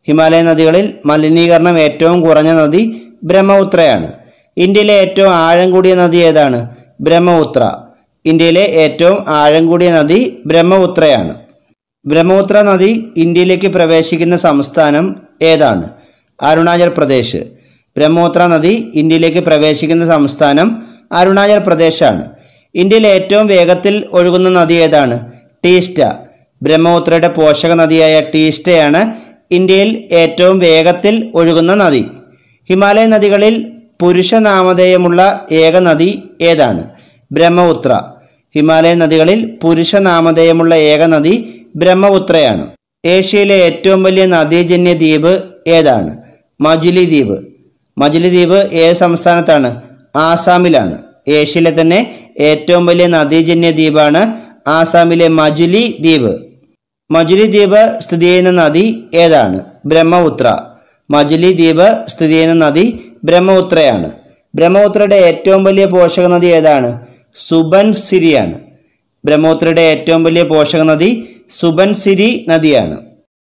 ഹിമാലയ നദികളിൽ മലിനീകരണം ഏറ്റവും കുറഞ്ഞ നദി ബ്രഹ്മപുത്രയാണ് ഇന്ത്യയിലെ ഏറ്റവും ആഴം കൂടിയ നദി ഏതാണ് ബ്രഹ്മപുത്ര ഇന്ത്യയിലെ ഏറ്റവും ആഴം കൂടിയ നദി ബ്രഹ്മപുത്രയാണ് ബ്രഹ്മപുത്ര നദി ഇന്ത്യയിലേക്ക് പ്രവേശിക്കുന്ന സംസ്ഥാനം ഏതാണ് അരുണാചൽ പ്രദേശ് ബ്രഹ്മപുത്ര നദി ഇന്ത്യയിലേക്ക് പ്രവേശിക്കുന്ന സംസ്ഥാനം അരുണാചൽ പ്രദേശാണ് ഇന്ത്യയിൽ ഏറ്റവും വേഗത്തിൽ ഒഴുകുന്ന നദി ഏതാണ് ടീസ്റ്റ ബ്രഹ്മപുത്രയുടെ പോഷക നദിയായ ടീസ്റ്റയാണ് ഇന്ത്യയിൽ ഏറ്റവും വേഗത്തിൽ ഒഴുകുന്ന നദി ഹിമാലയ നദികളിൽ പുരുഷ നാമധേയമുള്ള ഏക നദി ഏതാണ് ബ്രഹ്മപുത്ര ഹിമാലയ നദികളിൽ പുരുഷ നാമധേയമുള്ള ഏക നദി ബ്രഹ്മപുത്രയാണ് ഏഷ്യയിലെ ഏറ്റവും വലിയ നദീജന്യ ദ്വീപ് ഏതാണ് മജുലി ദ്വീപ് മജുലി ദ്വീപ് ഏത് സംസ്ഥാനത്താണ് ആസാമിലാണ് ഏഷ്യയിലെ തന്നെ ഏറ്റവും വലിയ നദീജന്യ ദ്വീപാണ് ആസാമിലെ മജുലി ദ്വീപ് മജുലി ദ്വീപ് സ്ഥിതി ചെയ്യുന്ന നദി ഏതാണ് ബ്രഹ്മപുത്ര മജുലി ദ്വീപ് സ്ഥിതി ചെയ്യുന്ന നദി ബ്രഹ്മപുത്രയാണ് ബ്രഹ്മപുത്രയുടെ ഏറ്റവും വലിയ പോഷക നദി ഏതാണ് സുബൻ സിരിയാണ് ബ്രഹ്മപുത്രയുടെ ഏറ്റവും വലിയ പോഷക നദി സുബൻ സിരി നദിയാണ്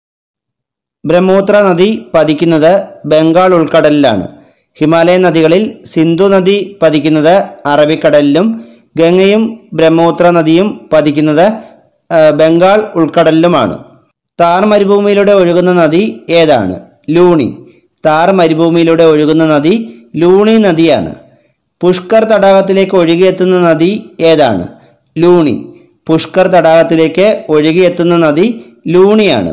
ബ്രഹ്മപുത്ര നദി പതിക്കുന്നത് ബംഗാൾ ഉൾക്കടലിലാണ് ഹിമാലയൻ നദികളിൽ സിന്ധു നദി പതിക്കുന്നത് അറബിക്കടലിലും ഗംഗയും ബ്രഹ്മപുത്ര നദിയും പതിക്കുന്നത് ആ, ബംഗാൾ ഉൾക്കടലിലുമാണ് താർ മരുഭൂമിയിലൂടെ ഒഴുകുന്ന നദി ഏതാണ് ലൂണി താർ മരുഭൂമിയിലൂടെ ഒഴുകുന്ന നദി ലൂണി നദിയാണ് പുഷ്കർ തടാകത്തിലേക്ക് ഒഴുകിയെത്തുന്ന നദി ഏതാണ് ലൂണി പുഷ്കർ തടാകത്തിലേക്ക് ഒഴുകിയെത്തുന്ന നദി ലൂണിയാണ്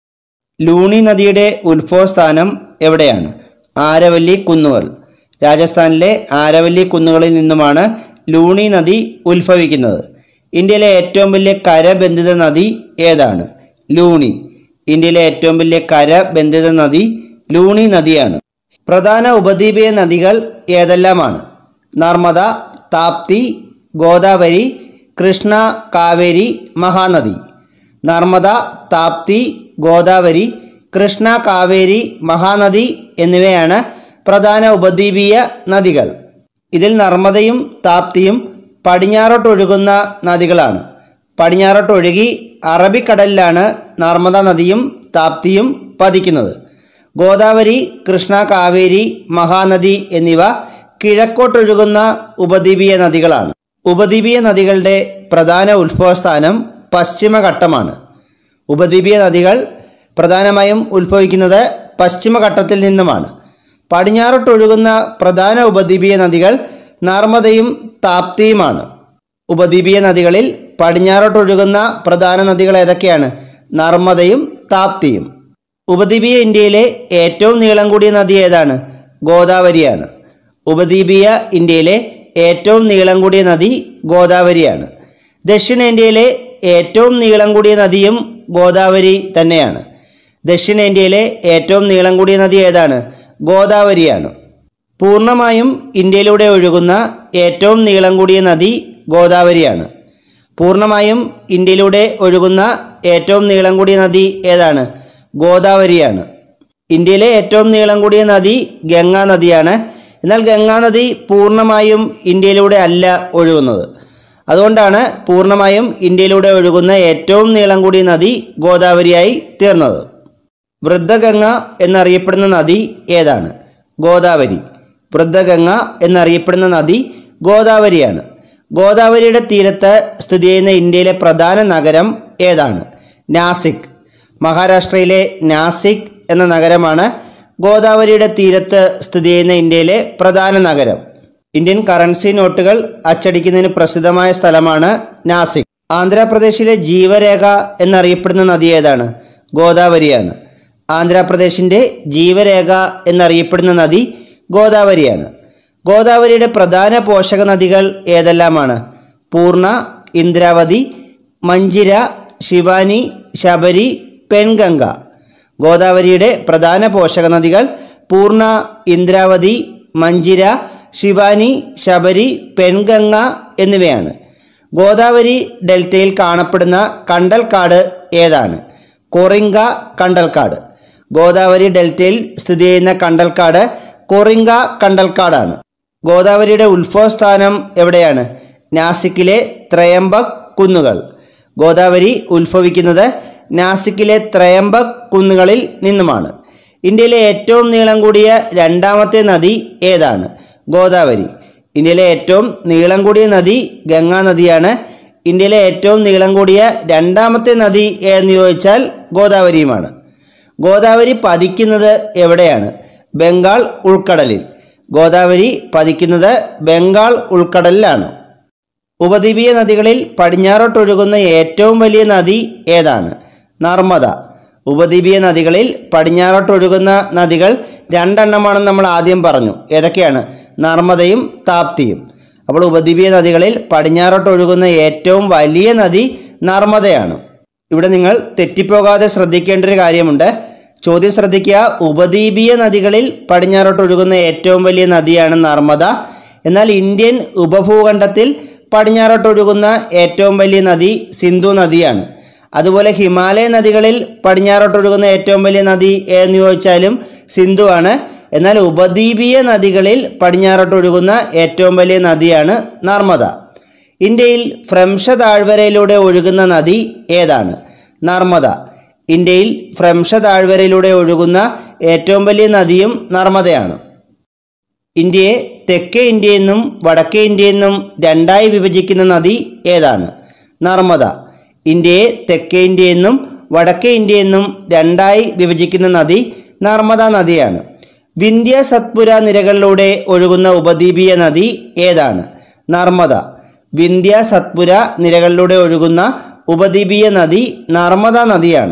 ലൂണി നദിയുടെ ഉത്ഭവസ്ഥാനം എവിടെയാണ് ആരവല്ലി കുന്നുകൾ രാജസ്ഥാനിലെ ആരവല്ലി കുന്നുകളിൽ നിന്നുമാണ് ലൂണി നദി ഉത്ഭവിക്കുന്നത് ഇന്ത്യയിലെ ഏറ്റവും വലിയ കരബന്ധിത നദി ഏതാണ് ലൂണി ഇന്ത്യയിലെ ഏറ്റവും വലിയ കരബന്ധിത നദി ലൂണി നദിയാണ് പ്രധാന ഉപദ്വീപീയ നദികൾ ഏതെല്ലാമാണ് നർമ്മദ താപ്തി ഗോദാവരി കൃഷ്ണ കാവേരി മഹാനദി നർമ്മദ താപ്തി ഗോദാവരി കൃഷ്ണ കാവേരി മഹാനദി എന്നിവയാണ് പ്രധാന ഉപദ്വീപീയ നദികൾ ഇതിൽ നർമ്മദയും താപ്തിയും പടിഞ്ഞാറോട്ടൊഴുകുന്ന നദികളാണ് പടിഞ്ഞാറോട്ടൊഴുകി അറബിക്കടലിലാണ് നർമ്മദ നദിയും താപ്തിയും പതിക്കുന്നത് ഗോദാവരി കൃഷ്ണ കാവേരി മഹാനദി എന്നിവ കിഴക്കോട്ടൊഴുകുന്ന ഉപദ്വീപീയ നദികളാണ് ഉപദ്വീപീയ നദികളുടെ പ്രധാന ഉത്ഭവസ്ഥാനം പശ്ചിമഘട്ടമാണ് ഉപദ്വീപീയ നദികൾ പ്രധാനമായും ഉത്ഭവിക്കുന്നത് പശ്ചിമഘട്ടത്തിൽ നിന്നുമാണ് പടിഞ്ഞാറോട്ടൊഴുകുന്ന പ്രധാന ഉപദ്വീപീയ നദികൾ നർമ്മദയും താപ്തിയുമാണ് ഉപദ്വീപീയ നദികളിൽ പടിഞ്ഞാറോട്ടൊഴുകുന്ന പ്രധാന നദികൾ ഏതൊക്കെയാണ് നർമ്മദയും താപ്തിയും ഉപദ്വീപീയ ഇന്ത്യയിലെ ഏറ്റവും നീളം കൂടിയ നദി ഏതാണ് ഗോദാവരിയാണ് ഉപദ്വീപീയ ഇന്ത്യയിലെ ഏറ്റവും നീളം കൂടിയ നദി ഗോദാവരിയാണ് ദക്ഷിണേന്ത്യയിലെ ഏറ്റവും നീളം കൂടിയ നദിയും ഗോദാവരി തന്നെയാണ് ദക്ഷിണേന്ത്യയിലെ ഏറ്റവും നീളം കൂടിയ നദി ഏതാണ് ഗോദാവരിയാണ് പൂർണ്ണമായും ഇന്ത്യയിലൂടെ ഒഴുകുന്ന ഏറ്റവും നീളം കൂടിയ നദി ഗോദാവരിയാണ് പൂർണ്ണമായും ഇന്ത്യയിലൂടെ ഒഴുകുന്ന ഏറ്റവും നീളം കൂടിയ നദി ഏതാണ് ഗോദാവരിയാണ് ഇന്ത്യയിലെ ഏറ്റവും നീളം കൂടിയ നദി ഗംഗാ നദിയാണ് എന്നാൽ ഗംഗാ നദി പൂർണ്ണമായും ഇന്ത്യയിലൂടെ അല്ല ഒഴുകുന്നത് അതുകൊണ്ടാണ് പൂർണ്ണമായും ഇന്ത്യയിലൂടെ ഒഴുകുന്ന ഏറ്റവും നീളം കൂടിയ നദി ഗോദാവരിയായി തീർന്നത് വൃദ്ധഗംഗ എന്നറിയപ്പെടുന്ന നദി ഏതാണ് ഗോദാവരി വൃദ്ധഗംഗ എന്നറിയപ്പെടുന്ന നദി ഗോദാവരിയാണ് ഗോദാവരിയുടെ തീരത്ത് സ്ഥിതി ചെയ്യുന്ന ഇന്ത്യയിലെ പ്രധാന നഗരം ഏതാണ് നാസിക് മഹാരാഷ്ട്രയിലെ നാസിക് എന്ന നഗരമാണ് ഗോദാവരിയുടെ തീരത്ത് സ്ഥിതി ചെയ്യുന്ന ഇന്ത്യയിലെ പ്രധാന നഗരം ഇന്ത്യൻ കറൻസി നോട്ടുകൾ അച്ചടിക്കുന്നതിന് പ്രസിദ്ധമായ സ്ഥലമാണ് നാസിക് ആന്ധ്രാപ്രദേശിലെ ജീവരേഖ എന്നറിയപ്പെടുന്ന നദി ഏതാണ് ഗോദാവരിയാണ് ആന്ധ്രാപ്രദേശിൻ്റെ ജീവരേഖ എന്നറിയപ്പെടുന്ന നദി ഗോദാവരിയാണ് ഗോദാവരിയുടെ പ്രധാന പോഷക നദികൾ ഏതെല്ലാമാണ് പൂർണ്ണ ഇന്ദ്രാവതി മഞ്ചിര ശിവാനി ശബരി പെൻഗംഗ ഗോദാവരിയുടെ പ്രധാന പോഷക നദികൾ പൂർണ്ണ ഇന്ദ്രാവതി മഞ്ചിര ശിവാനി ശബരി പെൻഗംഗ എന്നിവയാണ് ഗോദാവരി ഡെൽറ്റയിൽ കാണപ്പെടുന്ന കണ്ടൽക്കാട് ഏതാണ് കൊറിങ്ക കണ്ടൽക്കാട് ഗോദാവരി ഡെൽറ്റയിൽ സ്ഥിതി ചെയ്യുന്ന കണ്ടൽക്കാട് കൊറിങ്ക കണ്ടൽക്കാടാണ് ഗോദാവരിയുടെ ഉത്ഭവസ്ഥാനം എവിടെയാണ് നാസിക്കിലെ ത്രയംബക് കുന്നുകൾ ഗോദാവരി ഉത്ഭവിക്കുന്നത് നാസിക്കിലെ ത്രയംബക് കുന്നുകളിൽ നിന്നുമാണ് ഇന്ത്യയിലെ ഏറ്റവും നീളം കൂടിയ രണ്ടാമത്തെ നദി ഏതാണ് ഗോദാവരി ഇന്ത്യയിലെ ഏറ്റവും നീളം കൂടിയ നദി ഗംഗാ നദിയാണ് ഇന്ത്യയിലെ ഏറ്റവും നീളം കൂടിയ രണ്ടാമത്തെ നദി എന്ന് ചോദിച്ചാൽ ഗോദാവരിയുമാണ് ഗോദാവരി പതിക്കുന്നത് എവിടെയാണ് ബംഗാൾ ഉൾക്കടലിൽ ഗോദാവരി പതിക്കുന്നത് ബംഗാൾ ഉൾക്കടലിലാണ് ഉപദ്വീപീയ നദികളിൽ പടിഞ്ഞാറോട്ടൊഴുകുന്ന ഏറ്റവും വലിയ നദി ഏതാണ് നർമ്മദ ഉപദ്വീപീയ നദികളിൽ പടിഞ്ഞാറോട്ടൊഴുകുന്ന നദികൾ രണ്ടെണ്ണമാണെന്ന് നമ്മൾ ആദ്യം പറഞ്ഞു ഏതൊക്കെയാണ് നർമ്മദയും താപ്തിയും അപ്പോൾ ഉപദ്വീപീയ നദികളിൽ പടിഞ്ഞാറോട്ടൊഴുകുന്ന ഏറ്റവും വലിയ നദി നർമ്മദയാണ് ഇവിടെ നിങ്ങൾ തെറ്റിപ്പോകാതെ ശ്രദ്ധിക്കേണ്ട ഒരു കാര്യമുണ്ട് ചോദ്യം ശ്രദ്ധിക്കുക ഉപദ്വീപീയ നദികളിൽ പടിഞ്ഞാറോട്ടൊഴുകുന്ന ഏറ്റവും വലിയ നദിയാണ് നർമ്മദ എന്നാൽ ഇന്ത്യൻ ഉപഭൂഖണ്ഡത്തിൽ പടിഞ്ഞാറോട്ടൊഴുകുന്ന ഏറ്റവും വലിയ നദി സിന്ധു നദിയാണ് അതുപോലെ ഹിമാലയ നദികളിൽ പടിഞ്ഞാറോട്ടൊഴുകുന്ന ഏറ്റവും വലിയ നദി എന്ന് ചോദിച്ചാലും സിന്ധു ആണ് എന്നാൽ ഉപദ്വീപീയ നദികളിൽ പടിഞ്ഞാറോട്ടൊഴുകുന്ന ഏറ്റവും വലിയ നദിയാണ് നർമ്മദ ഇന്ത്യയിൽ ഫ്രംഷ താഴ്വരയിലൂടെ ഒഴുകുന്ന നദി ഏതാണ് നർമ്മദ ഇന്ത്യയിൽ ഫ്രംഷ താഴ്വരയിലൂടെ ഒഴുകുന്ന ഏറ്റവും വലിയ നദിയും നർമ്മദയാണ് ഇന്ത്യയെ തെക്കേ ഇന്ത്യയെന്നും വടക്കേ ഇന്ത്യയെന്നും രണ്ടായി വിഭജിക്കുന്ന നദി ഏതാണ് നർമ്മദ ഇന്ത്യയെ തെക്കേ ഇന്ത്യയെന്നും വടക്കേ ഇന്ത്യയെന്നും രണ്ടായി വിഭജിക്കുന്ന നദി നർമ്മദ നദിയാണ് വിന്ധ്യ സത്പുര നിരകളിലൂടെ ഒഴുകുന്ന ഉപദ്വീപീയ നദി ഏതാണ് നർമ്മദ വിന്ധ്യ സത്പുര നിരകളിലൂടെ ഒഴുകുന്ന ഉപദ്വീപീയ നദി നർമ്മദ നദിയാണ്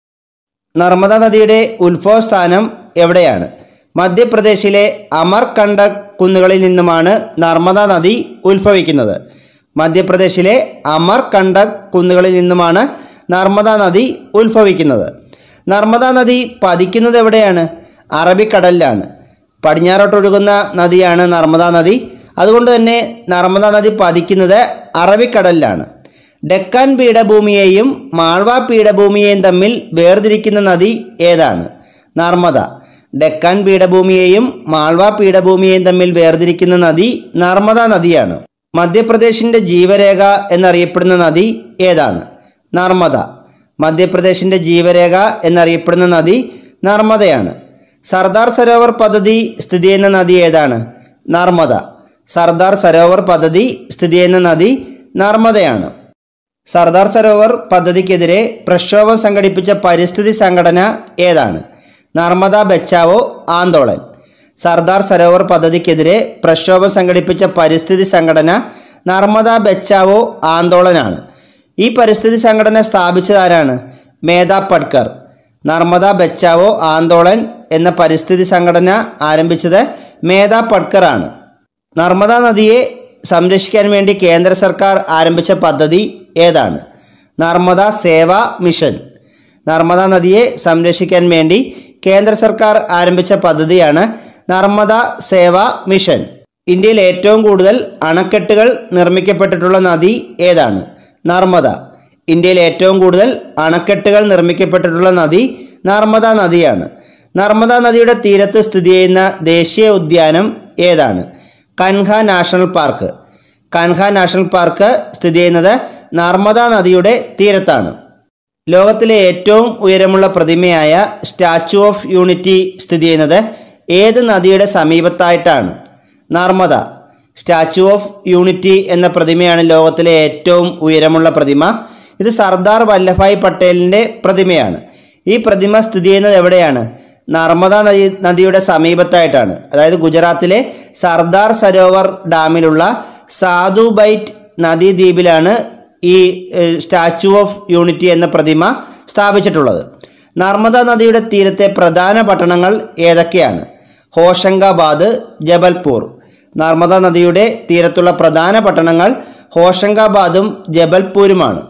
നർമ്മദ നദിയുടെ ഉത്ഭവസ്ഥാനം എവിടെയാണ് മധ്യപ്രദേശിലെ അമർകണ്ടക് കുന്നുകളിൽ നിന്നുമാണ് നർമ്മദ നദി ഉത്ഭവിക്കുന്നത് മധ്യപ്രദേശിലെ അമർകണ്ടക് കുന്നുകളിൽ നിന്നുമാണ് നർമ്മദ നദി ഉത്ഭവിക്കുന്നത് നർമ്മദ നദി പതിക്കുന്നത് എവിടെയാണ് അറബിക്കടലിലാണ് പടിഞ്ഞാറോട്ടൊഴുകുന്ന നദിയാണ് നർമ്മദ നദി അതുകൊണ്ട് തന്നെ നർമ്മദ നദി പതിക്കുന്നത് അറബിക്കടലിലാണ് ഡെക്കാൻ പീഠഭൂമിയെയും മാൾവ പീഠഭൂമിയെയും തമ്മിൽ വേർതിരിക്കുന്ന നദി ഏതാണ് നർമ്മദ ഡെക്കാൻ പീഠഭൂമിയെയും മാൾവ പീഠഭൂമിയെയും തമ്മിൽ വേർതിരിക്കുന്ന നദി നർമ്മദ നദിയാണ് മധ്യപ്രദേശിൻ്റെ ജീവരേഖ എന്നറിയപ്പെടുന്ന നദി ഏതാണ് നർമ്മദ മധ്യപ്രദേശിൻ്റെ ജീവരേഖ എന്നറിയപ്പെടുന്ന നദി നർമ്മദയാണ് സർദാർ സരോവർ പദ്ധതി സ്ഥിതി ചെയ്യുന്ന നദി ഏതാണ് നർമ്മദ സർദാർ സരോവർ പദ്ധതി സ്ഥിതി ചെയ്യുന്ന നദി നർമ്മദയാണ് സർദാർ സരോവർ പദ്ധതിക്കെതിരെ പ്രക്ഷോഭം സംഘടിപ്പിച്ച പരിസ്ഥിതി സംഘടന ഏതാണ് നർമ്മദ ബച്ചാവോ ആന്തോളൻ സർദാർ സരോവർ പദ്ധതിക്കെതിരെ പ്രക്ഷോഭം സംഘടിപ്പിച്ച പരിസ്ഥിതി സംഘടന നർമ്മദ ബച്ചാവോ ആന്തോളനാണ് ഈ പരിസ്ഥിതി സംഘടന സ്ഥാപിച്ചതാരാണ് മേധാ പട്കർ നർമ്മദ ബച്ചാവോ ആന്തോളൻ എന്ന പരിസ്ഥിതി സംഘടന ആരംഭിച്ചത് മേധാ പട്കർ ആണ് നർമ്മദ നദിയെ സംരക്ഷിക്കാൻ വേണ്ടി കേന്ദ്ര സർക്കാർ ആരംഭിച്ച പദ്ധതി ഏതാണ് നർമ്മദ സേവാ മിഷൻ നർമ്മദ നദിയെ സംരക്ഷിക്കാൻ വേണ്ടി കേന്ദ്ര സർക്കാർ ആരംഭിച്ച പദ്ധതിയാണ് നർമ്മദ സേവാ മിഷൻ ഇന്ത്യയിൽ ഏറ്റവും കൂടുതൽ അണക്കെട്ടുകൾ നിർമ്മിക്കപ്പെട്ടിട്ടുള്ള നദി ഏതാണ് നർമ്മദ ഇന്ത്യയിൽ ഏറ്റവും കൂടുതൽ അണക്കെട്ടുകൾ നിർമ്മിക്കപ്പെട്ടിട്ടുള്ള നദി നർമ്മദ നദിയാണ് നർമ്മദ നദിയുടെ തീരത്ത് സ്ഥിതി ചെയ്യുന്ന ദേശീയ ഉദ്യാനം ഏതാണ് Kanha national park Kanha national park സ്ഥിതി ചെയ്യുന്നത് നർമ്മദ നദിയുടെ തീരത്താണ് ലോകത്തിലെ ഏറ്റവും ഉയരമുള്ള പ്രതിമയായ സ്റ്റാച്ചു ഓഫ് യൂണിറ്റി സ്ഥിതി ചെയ്യുന്നത് ഏത് നദിയുടെ സമീപത്തായിട്ടാണ് നർമ്മദ സ്റ്റാച്ചു ഓഫ് യൂണിറ്റി എന്ന പ്രതിമയാണ് ലോകത്തിലെ ഏറ്റവും ഉയരമുള്ള പ്രതിമ ഇത് സർദാർ വല്ലഭായ് പട്ടേലിൻ്റെ പ്രതിമയാണ് ഈ പ്രതിമ സ്ഥിതി ചെയ്യുന്നത് എവിടെയാണ് നർമ്മദ നദി നദിയുടെ സമീപത്തായിട്ടാണ് അതായത് ഗുജറാത്തിലെ സർദാർ സരോവർ ഡാമിലുള്ള സാധുബൈറ്റ് നദീദ്വീപിലാണ് ഈ ഏഹ്, സ്റ്റാച്ചു ഓഫ് യൂണിറ്റി എന്ന പ്രതിമ സ്ഥാപിച്ചിട്ടുള്ളത് നർമ്മദ നദിയുടെ തീരത്തെ പ്രധാന പട്ടണങ്ങൾ ഏതൊക്കെയാണ് ഹോഷങ്കാബാദ് ജബൽപൂർ നർമ്മദ നദിയുടെ തീരത്തുള്ള പ്രധാന പട്ടണങ്ങൾ ഹോഷങ്കാബാദും ജബൽപൂരുമാണ്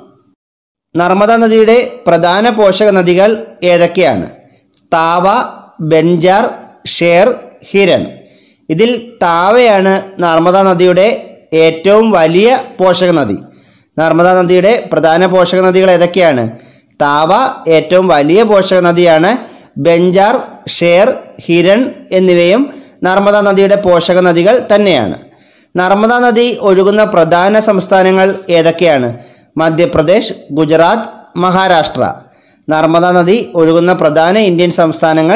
നർമ്മദ നദിയുടെ പ്രധാന പോഷക നദികൾ ഏതൊക്കെയാണ് താവ ബെഞ്ചാർ ഷേർ ഹിരൺ ഇതിൽ താവയാണ് നർമ്മദ നദിയുടെ ഏറ്റവും വലിയ പോഷക നദി നർമ്മദ നദിയുടെ പ്രധാന പോഷക നദികൾ ഏതൊക്കെയാണ് താവ ഏറ്റവും വലിയ പോഷക നദിയാണ് ബെഞ്ചാർ ഷേർ ഹിരൺ എന്നിവയും നർമ്മദ നദിയുടെ പോഷക നദികൾ തന്നെയാണ് നർമ്മദ നദി ഒഴുകുന്ന പ്രധാന സംസ്ഥാനങ്ങൾ ഏതൊക്കെയാണ് മധ്യപ്രദേശ് ഗുജറാത്ത് മഹാരാഷ്ട്ര നർമ്മദ നദി ഒഴുകുന്ന പ്രധാന ഇന്ത്യൻ സംസ്ഥാനങ്ങൾ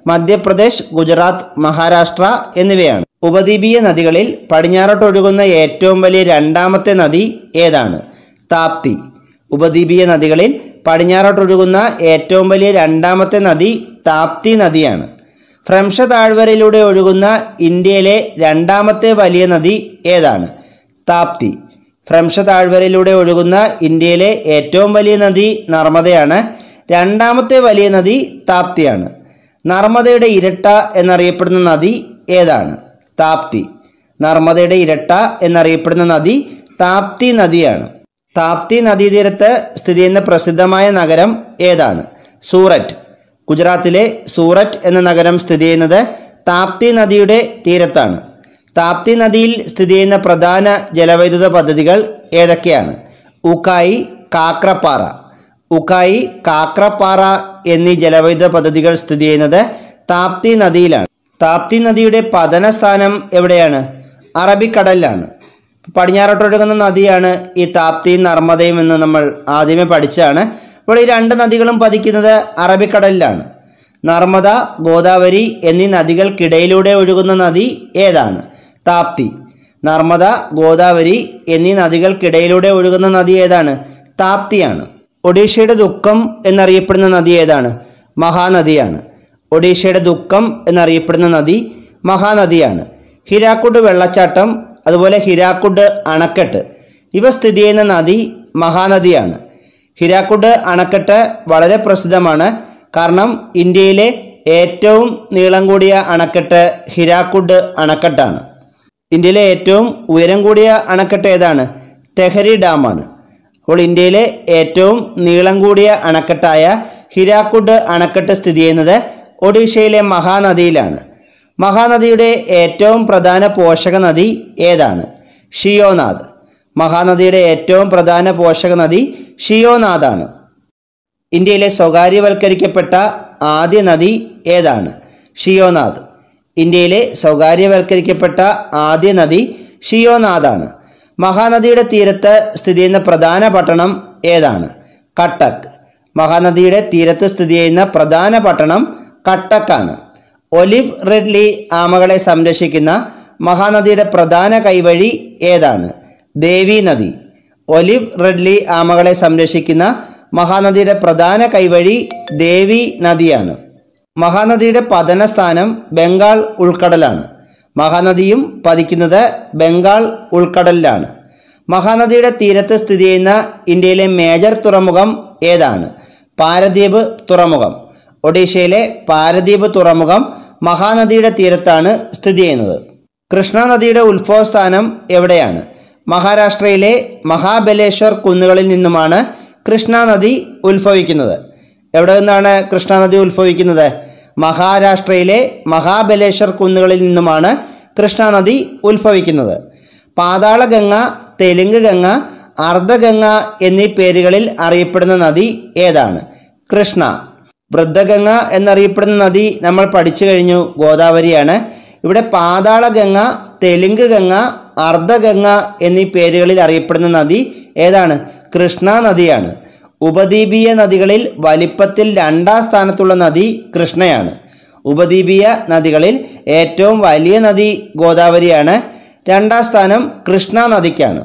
മധ്യപ്രദേശ് ഗുജറാത്ത് മഹാരാഷ്ട്ര എന്നിവയാണ് ഉപദ്വീപീയ നദികളിൽ പടിഞ്ഞാറോട്ടൊഴുകുന്ന ഏറ്റവും വലിയ രണ്ടാമത്തെ നദി ഏതാണ് താപ്തി ഉപദ്വീപീയ നദികളിൽ പടിഞ്ഞാറോട്ടൊഴുകുന്ന ഏറ്റവും വലിയ രണ്ടാമത്തെ നദി താപ്തി നദിയാണ് ഫ്രംഷ താഴ്വരയിലൂടെ ഒഴുകുന്ന ഇന്ത്യയിലെ രണ്ടാമത്തെ വലിയ നദി ഏതാണ് താപ്തി ഫ്രംഷ താഴ്വരയിലൂടെ ഒഴുകുന്ന ഇന്ത്യയിലെ ഏറ്റവും വലിയ നദി നർമ്മദയാണ് രണ്ടാമത്തെ വലിയ നദി താപ്തിയാണ് നർമ്മദയുടെ ഇരട്ട എന്നറിയപ്പെടുന്ന നദി ഏതാണ് താപ്തി നർമ്മദയുടെ ഇരട്ട എന്നറിയപ്പെടുന്ന നദി താപ്തി നദിയാണ് താപ്തി നദീതീരത്ത് സ്ഥിതി ചെയ്യുന്ന പ്രസിദ്ധമായ നഗരം ഏതാണ് സൂററ്റ് ഗുജറാത്തിലെ സൂററ്റ് എന്ന നഗരം സ്ഥിതി ചെയ്യുന്നത് താപ്തി നദിയുടെ തീരത്താണ് താപ്തി നദിയിൽ സ്ഥിതി ചെയ്യുന്ന പ്രധാന ജലവൈദ്യുത പദ്ധതികൾ ഏതൊക്കെയാണ് ഉക്കായി കാക്രപ്പാറ ഉക്കായി കാക്രപ്പാറ എന്നീ ജലവൈദ്യുത പദ്ധതികൾ സ്ഥിതി ചെയ്യുന്നത് താപ്തി നദിയിലാണ് താപ്തി നദിയുടെ പതന സ്ഥാനം എവിടെയാണ് അറബിക്കടലിലാണ് പടിഞ്ഞാറോട്ടൊഴുകുന്ന നദിയാണ് ഈ താപ്തിയും നർമ്മദയും എന്ന് നമ്മൾ ആദ്യമേ പഠിച്ചതാണ് അപ്പോൾ ഈ രണ്ട് നദികളും പതിക്കുന്നത് അറബിക്കടലിലാണ് നർമ്മദ ഗോദാവരി എന്നീ നദികൾക്കിടയിലൂടെ ഒഴുകുന്ന നദി ഏതാണ് താപ്തി നർമ്മദ ഗോദാവരി എന്നീ നദികൾക്കിടയിലൂടെ ഒഴുകുന്ന നദി ഏതാണ് താപ്തിയാണ് ഒഡീഷയുടെ ദുഃഖം എന്നറിയപ്പെടുന്ന നദി ഏതാണ് മഹാനദിയാണ് ഒഡീഷയുടെ ദുഃഖം എന്നറിയപ്പെടുന്ന നദി മഹാനദിയാണ് ഹിരാക്കുഡ് വെള്ളച്ചാട്ടം അതുപോലെ ഹിരാക്കുഡ് അണക്കെട്ട് ഇവ സ്ഥിതി ചെയ്യുന്ന നദി മഹാനദിയാണ് ഹിരാക്കുഡ് അണക്കെട്ട് വളരെ പ്രസിദ്ധമാണ് കാരണം ഇന്ത്യയിലെ ഏറ്റവും നീളം കൂടിയ അണക്കെട്ട് ഹിരാക്കുഡ് അണക്കെട്ടാണ് ഇന്ത്യയിലെ ഏറ്റവും ഉയരം കൂടിയ അണക്കെട്ട് ഏതാണ് തെഹരി ഡാമാണ് അപ്പോൾ ഇന്ത്യയിലെ ഏറ്റവും നീളം കൂടിയ അണക്കെട്ടായ ഹിരാക്കുഡ് അണക്കെട്ട് സ്ഥിതി ചെയ്യുന്നത് ഒഡീഷയിലെ മഹാനദിയിലാണ് മഹാനദിയുടെ ഏറ്റവും പ്രധാന പോഷക നദി ഏതാണ് ഷിയോനാഥ് മഹാനദിയുടെ ഏറ്റവും പ്രധാന പോഷക നദി ഷിയോനാഥാണ് ഇന്ത്യയിലെ സ്വകാര്യവൽക്കരിക്കപ്പെട്ട ആദ്യ നദി ഏതാണ് ഷിയോനാഥ് ഇന്ത്യയിലെ സ്വകാര്യവൽക്കരിക്കപ്പെട്ട ആദ്യ നദി ഷിയോനാഥാണ് മഹാനദിയുടെ തീരത്ത് സ്ഥിതി ചെയ്യുന്ന പ്രധാന പട്ടണം ഏതാണ് കട്ടക്ക് മഹാനദിയുടെ തീരത്ത് സ്ഥിതി ചെയ്യുന്ന പ്രധാന പട്ടണം കട്ടക്കാണ് ഒലിവ് റെഡ്ലി ആമകളെ സംരക്ഷിക്കുന്ന മഹാനദിയുടെ പ്രധാന കൈവഴി ഏതാണ് ദേവി നദി ഒലിവ് റെഡ്ലി ആമകളെ സംരക്ഷിക്കുന്ന മഹാനദിയുടെ പ്രധാന കൈവഴി ദേവി നദിയാണ് മഹാനദിയുടെ പതന സ്ഥാനം ബംഗാൾ ഉൾക്കടലാണ് മഹാനദിയും പതിക്കുന്നത് ബംഗാൾ ഉൾക്കടലിലാണ് മഹാനദിയുടെ തീരത്ത് സ്ഥിതി ചെയ്യുന്ന ഇന്ത്യയിലെ മേജർ തുറമുഖം ഏതാണ് പാരദ്വീപ് തുറമുഖം ഒഡീഷയിലെ പാരദ്വീപ് തുറമുഖം മഹാനദിയുടെ തീരത്താണ് സ്ഥിതി ചെയ്യുന്നത് കൃഷ്ണ നദിയുടെ ഉത്ഭവസ്ഥാനം എവിടെയാണ് മഹാരാഷ്ട്രയിലെ മഹാബലേശ്വർ കുന്നുകളിൽ നിന്നുമാണ് കൃഷ്ണ നദി ഉത്ഭവിക്കുന്നത് എവിടെ നിന്നാണ് കൃഷ്ണ നദി ഉത്ഭവിക്കുന്നത് മഹാരാഷ്ട്രയിലെ മഹാബലേശ്വർ കുന്നുകളിൽ നിന്നുമാണ് കൃഷ്ണ നദി ഉത്ഭവിക്കുന്നത് പാതാളഗംഗ തെലുങ്ക് ഗംഗ അർദ്ധഗംഗ എന്നീ പേരുകളിൽ അറിയപ്പെടുന്ന നദി ഏതാണ് കൃഷ്ണ വൃദ്ധഗംഗ എന്നറിയപ്പെടുന്ന നദി നമ്മൾ പഠിച്ചു കഴിഞ്ഞു ഗോദാവരിയാണ് ഇവിടെ പാതാളഗംഗ തെലുങ്ക് ഗംഗ അർദ്ധഗംഗ എന്നീ പേരുകളിൽ അറിയപ്പെടുന്ന നദി ഏതാണ് കൃഷ്ണ നദിയാണ് ഉപദ്വീപീയ നദികളിൽ വലിപ്പത്തിൽ രണ്ടാം സ്ഥാനത്തുള്ള നദി കൃഷ്ണയാണ് ഉപദ്വീപീയ നദികളിൽ ഏറ്റവും വലിയ നദി ഗോദാവരിയാണ് രണ്ടാം സ്ഥാനം കൃഷ്ണ നദിക്കാണ്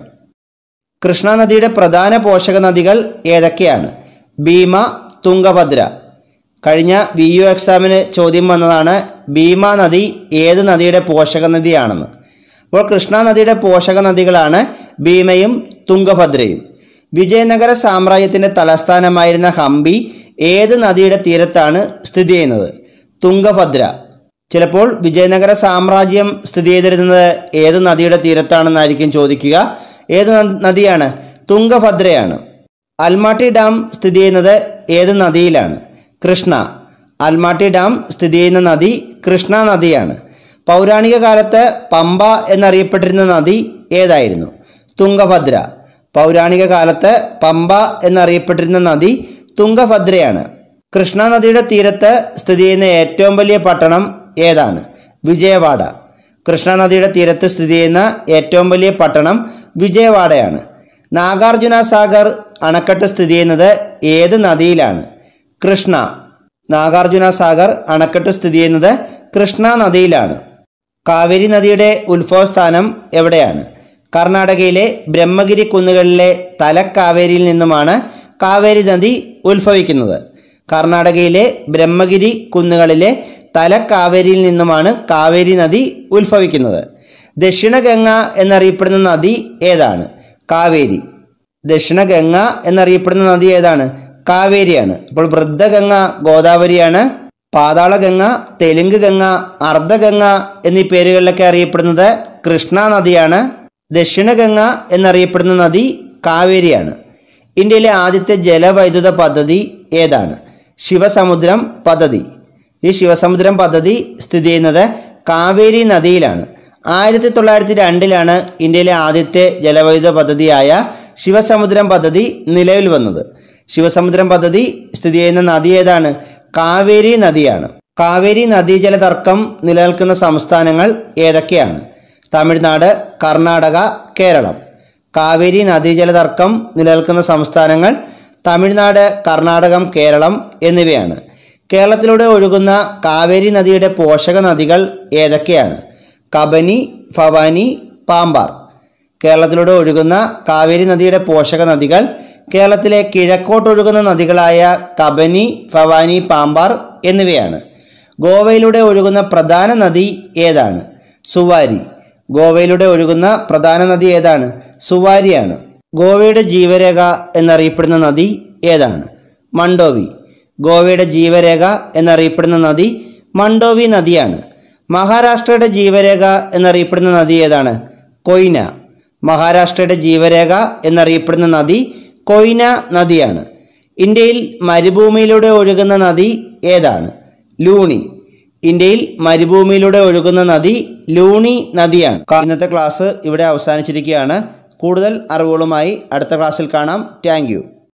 കൃഷ്ണ നദിയുടെ പ്രധാന പോഷക നദികൾ ഏതൊക്കെയാണ് ഭീമ തുംഗഭദ്ര കഴിഞ്ഞ വി യു എക്സാമിന് ചോദ്യം വന്നതാണ് ഭീമ നദി ഏത് നദിയുടെ പോഷക നദിയാണെന്ന് അപ്പോൾ കൃഷ്ണ നദിയുടെ പോഷക നദികളാണ് ഭീമയും തുംഗഭദ്രയും വിജയനഗര സാമ്രാജ്യത്തിൻ്റെ തലസ്ഥാനമായിരുന്ന ഹംപി ഏത് നദിയുടെ തീരത്താണ് സ്ഥിതി ചെയ്യുന്നത് തുംഗഭദ്ര ചിലപ്പോൾ വിജയനഗര സാമ്രാജ്യം സ്ഥിതി ചെയ്തിരുന്നത് ഏത് നദിയുടെ തീരത്താണെന്നായിരിക്കും ചോദിക്കുക ഏത് ന- നദിയാണ് തുംഗഭദ്രയാണ് അൽമാട്ടി ഡാം സ്ഥിതി ചെയ്യുന്നത് ഏത് നദിയിലാണ് കൃഷ്ണ അൽമാട്ടി ഡാം സ്ഥിതി ചെയ്യുന്ന നദി കൃഷ്ണ നദിയാണ് പൗരാണിക കാലത്ത് പമ്പ എന്നറിയപ്പെട്ടിരുന്ന നദി ഏതായിരുന്നു തുംഗഭദ്ര പൗരാണിക കാലത്ത് പമ്പ എന്നറിയപ്പെട്ടിരുന്ന നദി തുംഗഭദ്രയാണ് കൃഷ്ണ നദിയുടെ തീരത്ത് സ്ഥിതി ചെയ്യുന്ന ഏറ്റവും വലിയ പട്ടണം ഏതാണ് വിജയവാഡ കൃഷ്ണ നദിയുടെ തീരത്ത് സ്ഥിതി ചെയ്യുന്ന ഏറ്റവും വലിയ പട്ടണം വിജയവാഡയാണ് നാഗാർജുന സാഗർ അണക്കെട്ട് സ്ഥിതി ചെയ്യുന്നത് ഏത് നദിയിലാണ് കൃഷ്ണ നാഗാർജുന സാഗർ അണക്കെട്ട് സ്ഥിതി ചെയ്യുന്നത് കൃഷ്ണ നദിയിലാണ് കാവേരി നദിയുടെ ഉത്ഭവസ്ഥാനം എവിടെയാണ് കർണാടകയിലെ ബ്രഹ്മഗിരി കുന്നുകളിലെ തലക്കാവേരിയിൽ നിന്നുമാണ് കാവേരി നദി ഉത്ഭവിക്കുന്നത് കർണാടകയിലെ ബ്രഹ്മഗിരി കുന്നുകളിലെ തലക്കാവേരിയിൽ നിന്നുമാണ് കാവേരി നദി ഉത്ഭവിക്കുന്നത് ദക്ഷിണഗംഗ എന്നറിയപ്പെടുന്ന നദി ഏതാണ് കാവേരി ദക്ഷിണഗംഗ എന്നറിയപ്പെടുന്ന നദി ഏതാണ് കാവേരിയാണ് അപ്പോൾ വൃദ്ധഗംഗ ഗോദാവരിയാണ് പാതാളഗംഗ തെലുങ്ക് ഗംഗ അർദ്ധഗംഗ എന്നീ പേരുകളിലൊക്കെ അറിയപ്പെടുന്നത് കൃഷ്ണ നദിയാണ് ദക്ഷിണഗംഗ എന്നറിയപ്പെടുന്ന നദി കാവേരിയാണ് ഇന്ത്യയിലെ ആദ്യത്തെ ജലവൈദ്യുത പദ്ധതി ഏതാണ് ശിവസമുദ്രം പദ്ധതി ഈ ശിവസമുദ്രം പദ്ധതി സ്ഥിതി ചെയ്യുന്നത് കാവേരി നദിയിലാണ് ആയിരത്തി തൊള്ളായിരത്തി രണ്ടിലാണ് ഇന്ത്യയിലെ ആദ്യത്തെ ജലവൈദ്യുത പദ്ധതിയായ ശിവസമുദ്രം പദ്ധതി നിലവിൽ വന്നത് ശിവസമുദ്രം പദ്ധതി സ്ഥിതി ചെയ്യുന്ന നദി ഏതാണ് കാവേരി നദിയാണ് കാവേരി നദീജല തർക്കം നിലനിൽക്കുന്ന സംസ്ഥാനങ്ങൾ ഏതൊക്കെയാണ് തമിഴ്നാട് കർണാടക കേരളം കാവേരി നദീജല തർക്കം നിലനിൽക്കുന്ന സംസ്ഥാനങ്ങൾ തമിഴ്നാട് കർണാടകം കേരളം എന്നിവയാണ് കേരളത്തിലൂടെ ഒഴുകുന്ന കാവേരി നദിയുടെ പോഷക നദികൾ ഏതൊക്കെയാണ് കബനി ഭവാനി പാമ്പാർ കേരളത്തിലൂടെ ഒഴുകുന്ന കാവേരി നദിയുടെ പോഷക നദികൾ കേരളത്തിലെ കിഴക്കോട്ടൊഴുകുന്ന നദികളായ കബനി ഭവാനി പാമ്പാർ എന്നിവയാണ് ഗോവയിലൂടെ ഒഴുകുന്ന പ്രധാന നദി ഏതാണ് സുവാരി ഗോവയിലൂടെ ഒഴുകുന്ന പ്രധാന നദി ഏതാണ് സുവാരിയാണ് ഗോവയുടെ ജീവരേഖ എന്നറിയപ്പെടുന്ന നദി ഏതാണ് മണ്ടോവി ഗോവയുടെ ജീവരേഖ എന്നറിയപ്പെടുന്ന നദി മണ്ടോവി നദിയാണ് മഹാരാഷ്ട്രയുടെ ജീവരേഖ എന്നറിയപ്പെടുന്ന നദി ഏതാണ് കൊയ്ന മഹാരാഷ്ട്രയുടെ ജീവരേഖ എന്നറിയപ്പെടുന്ന നദി കൊയ്ന നദിയാണ് ഇന്ത്യയിൽ മരുഭൂമിയിലൂടെ ഒഴുകുന്ന നദി ഏതാണ് ലൂണി ഇന്ത്യയിൽ മരുഭൂമിയിലൂടെ ഒഴുകുന്ന നദി ലൂണി നദിയാണ് ഇന്നത്തെ ക്ലാസ് ഇവിടെ അവസാനിച്ചിരിക്കുകയാണ് കൂടുതൽ അറിവുകളുമായി അടുത്ത ക്ലാസ്സിൽ കാണാം താങ്ക്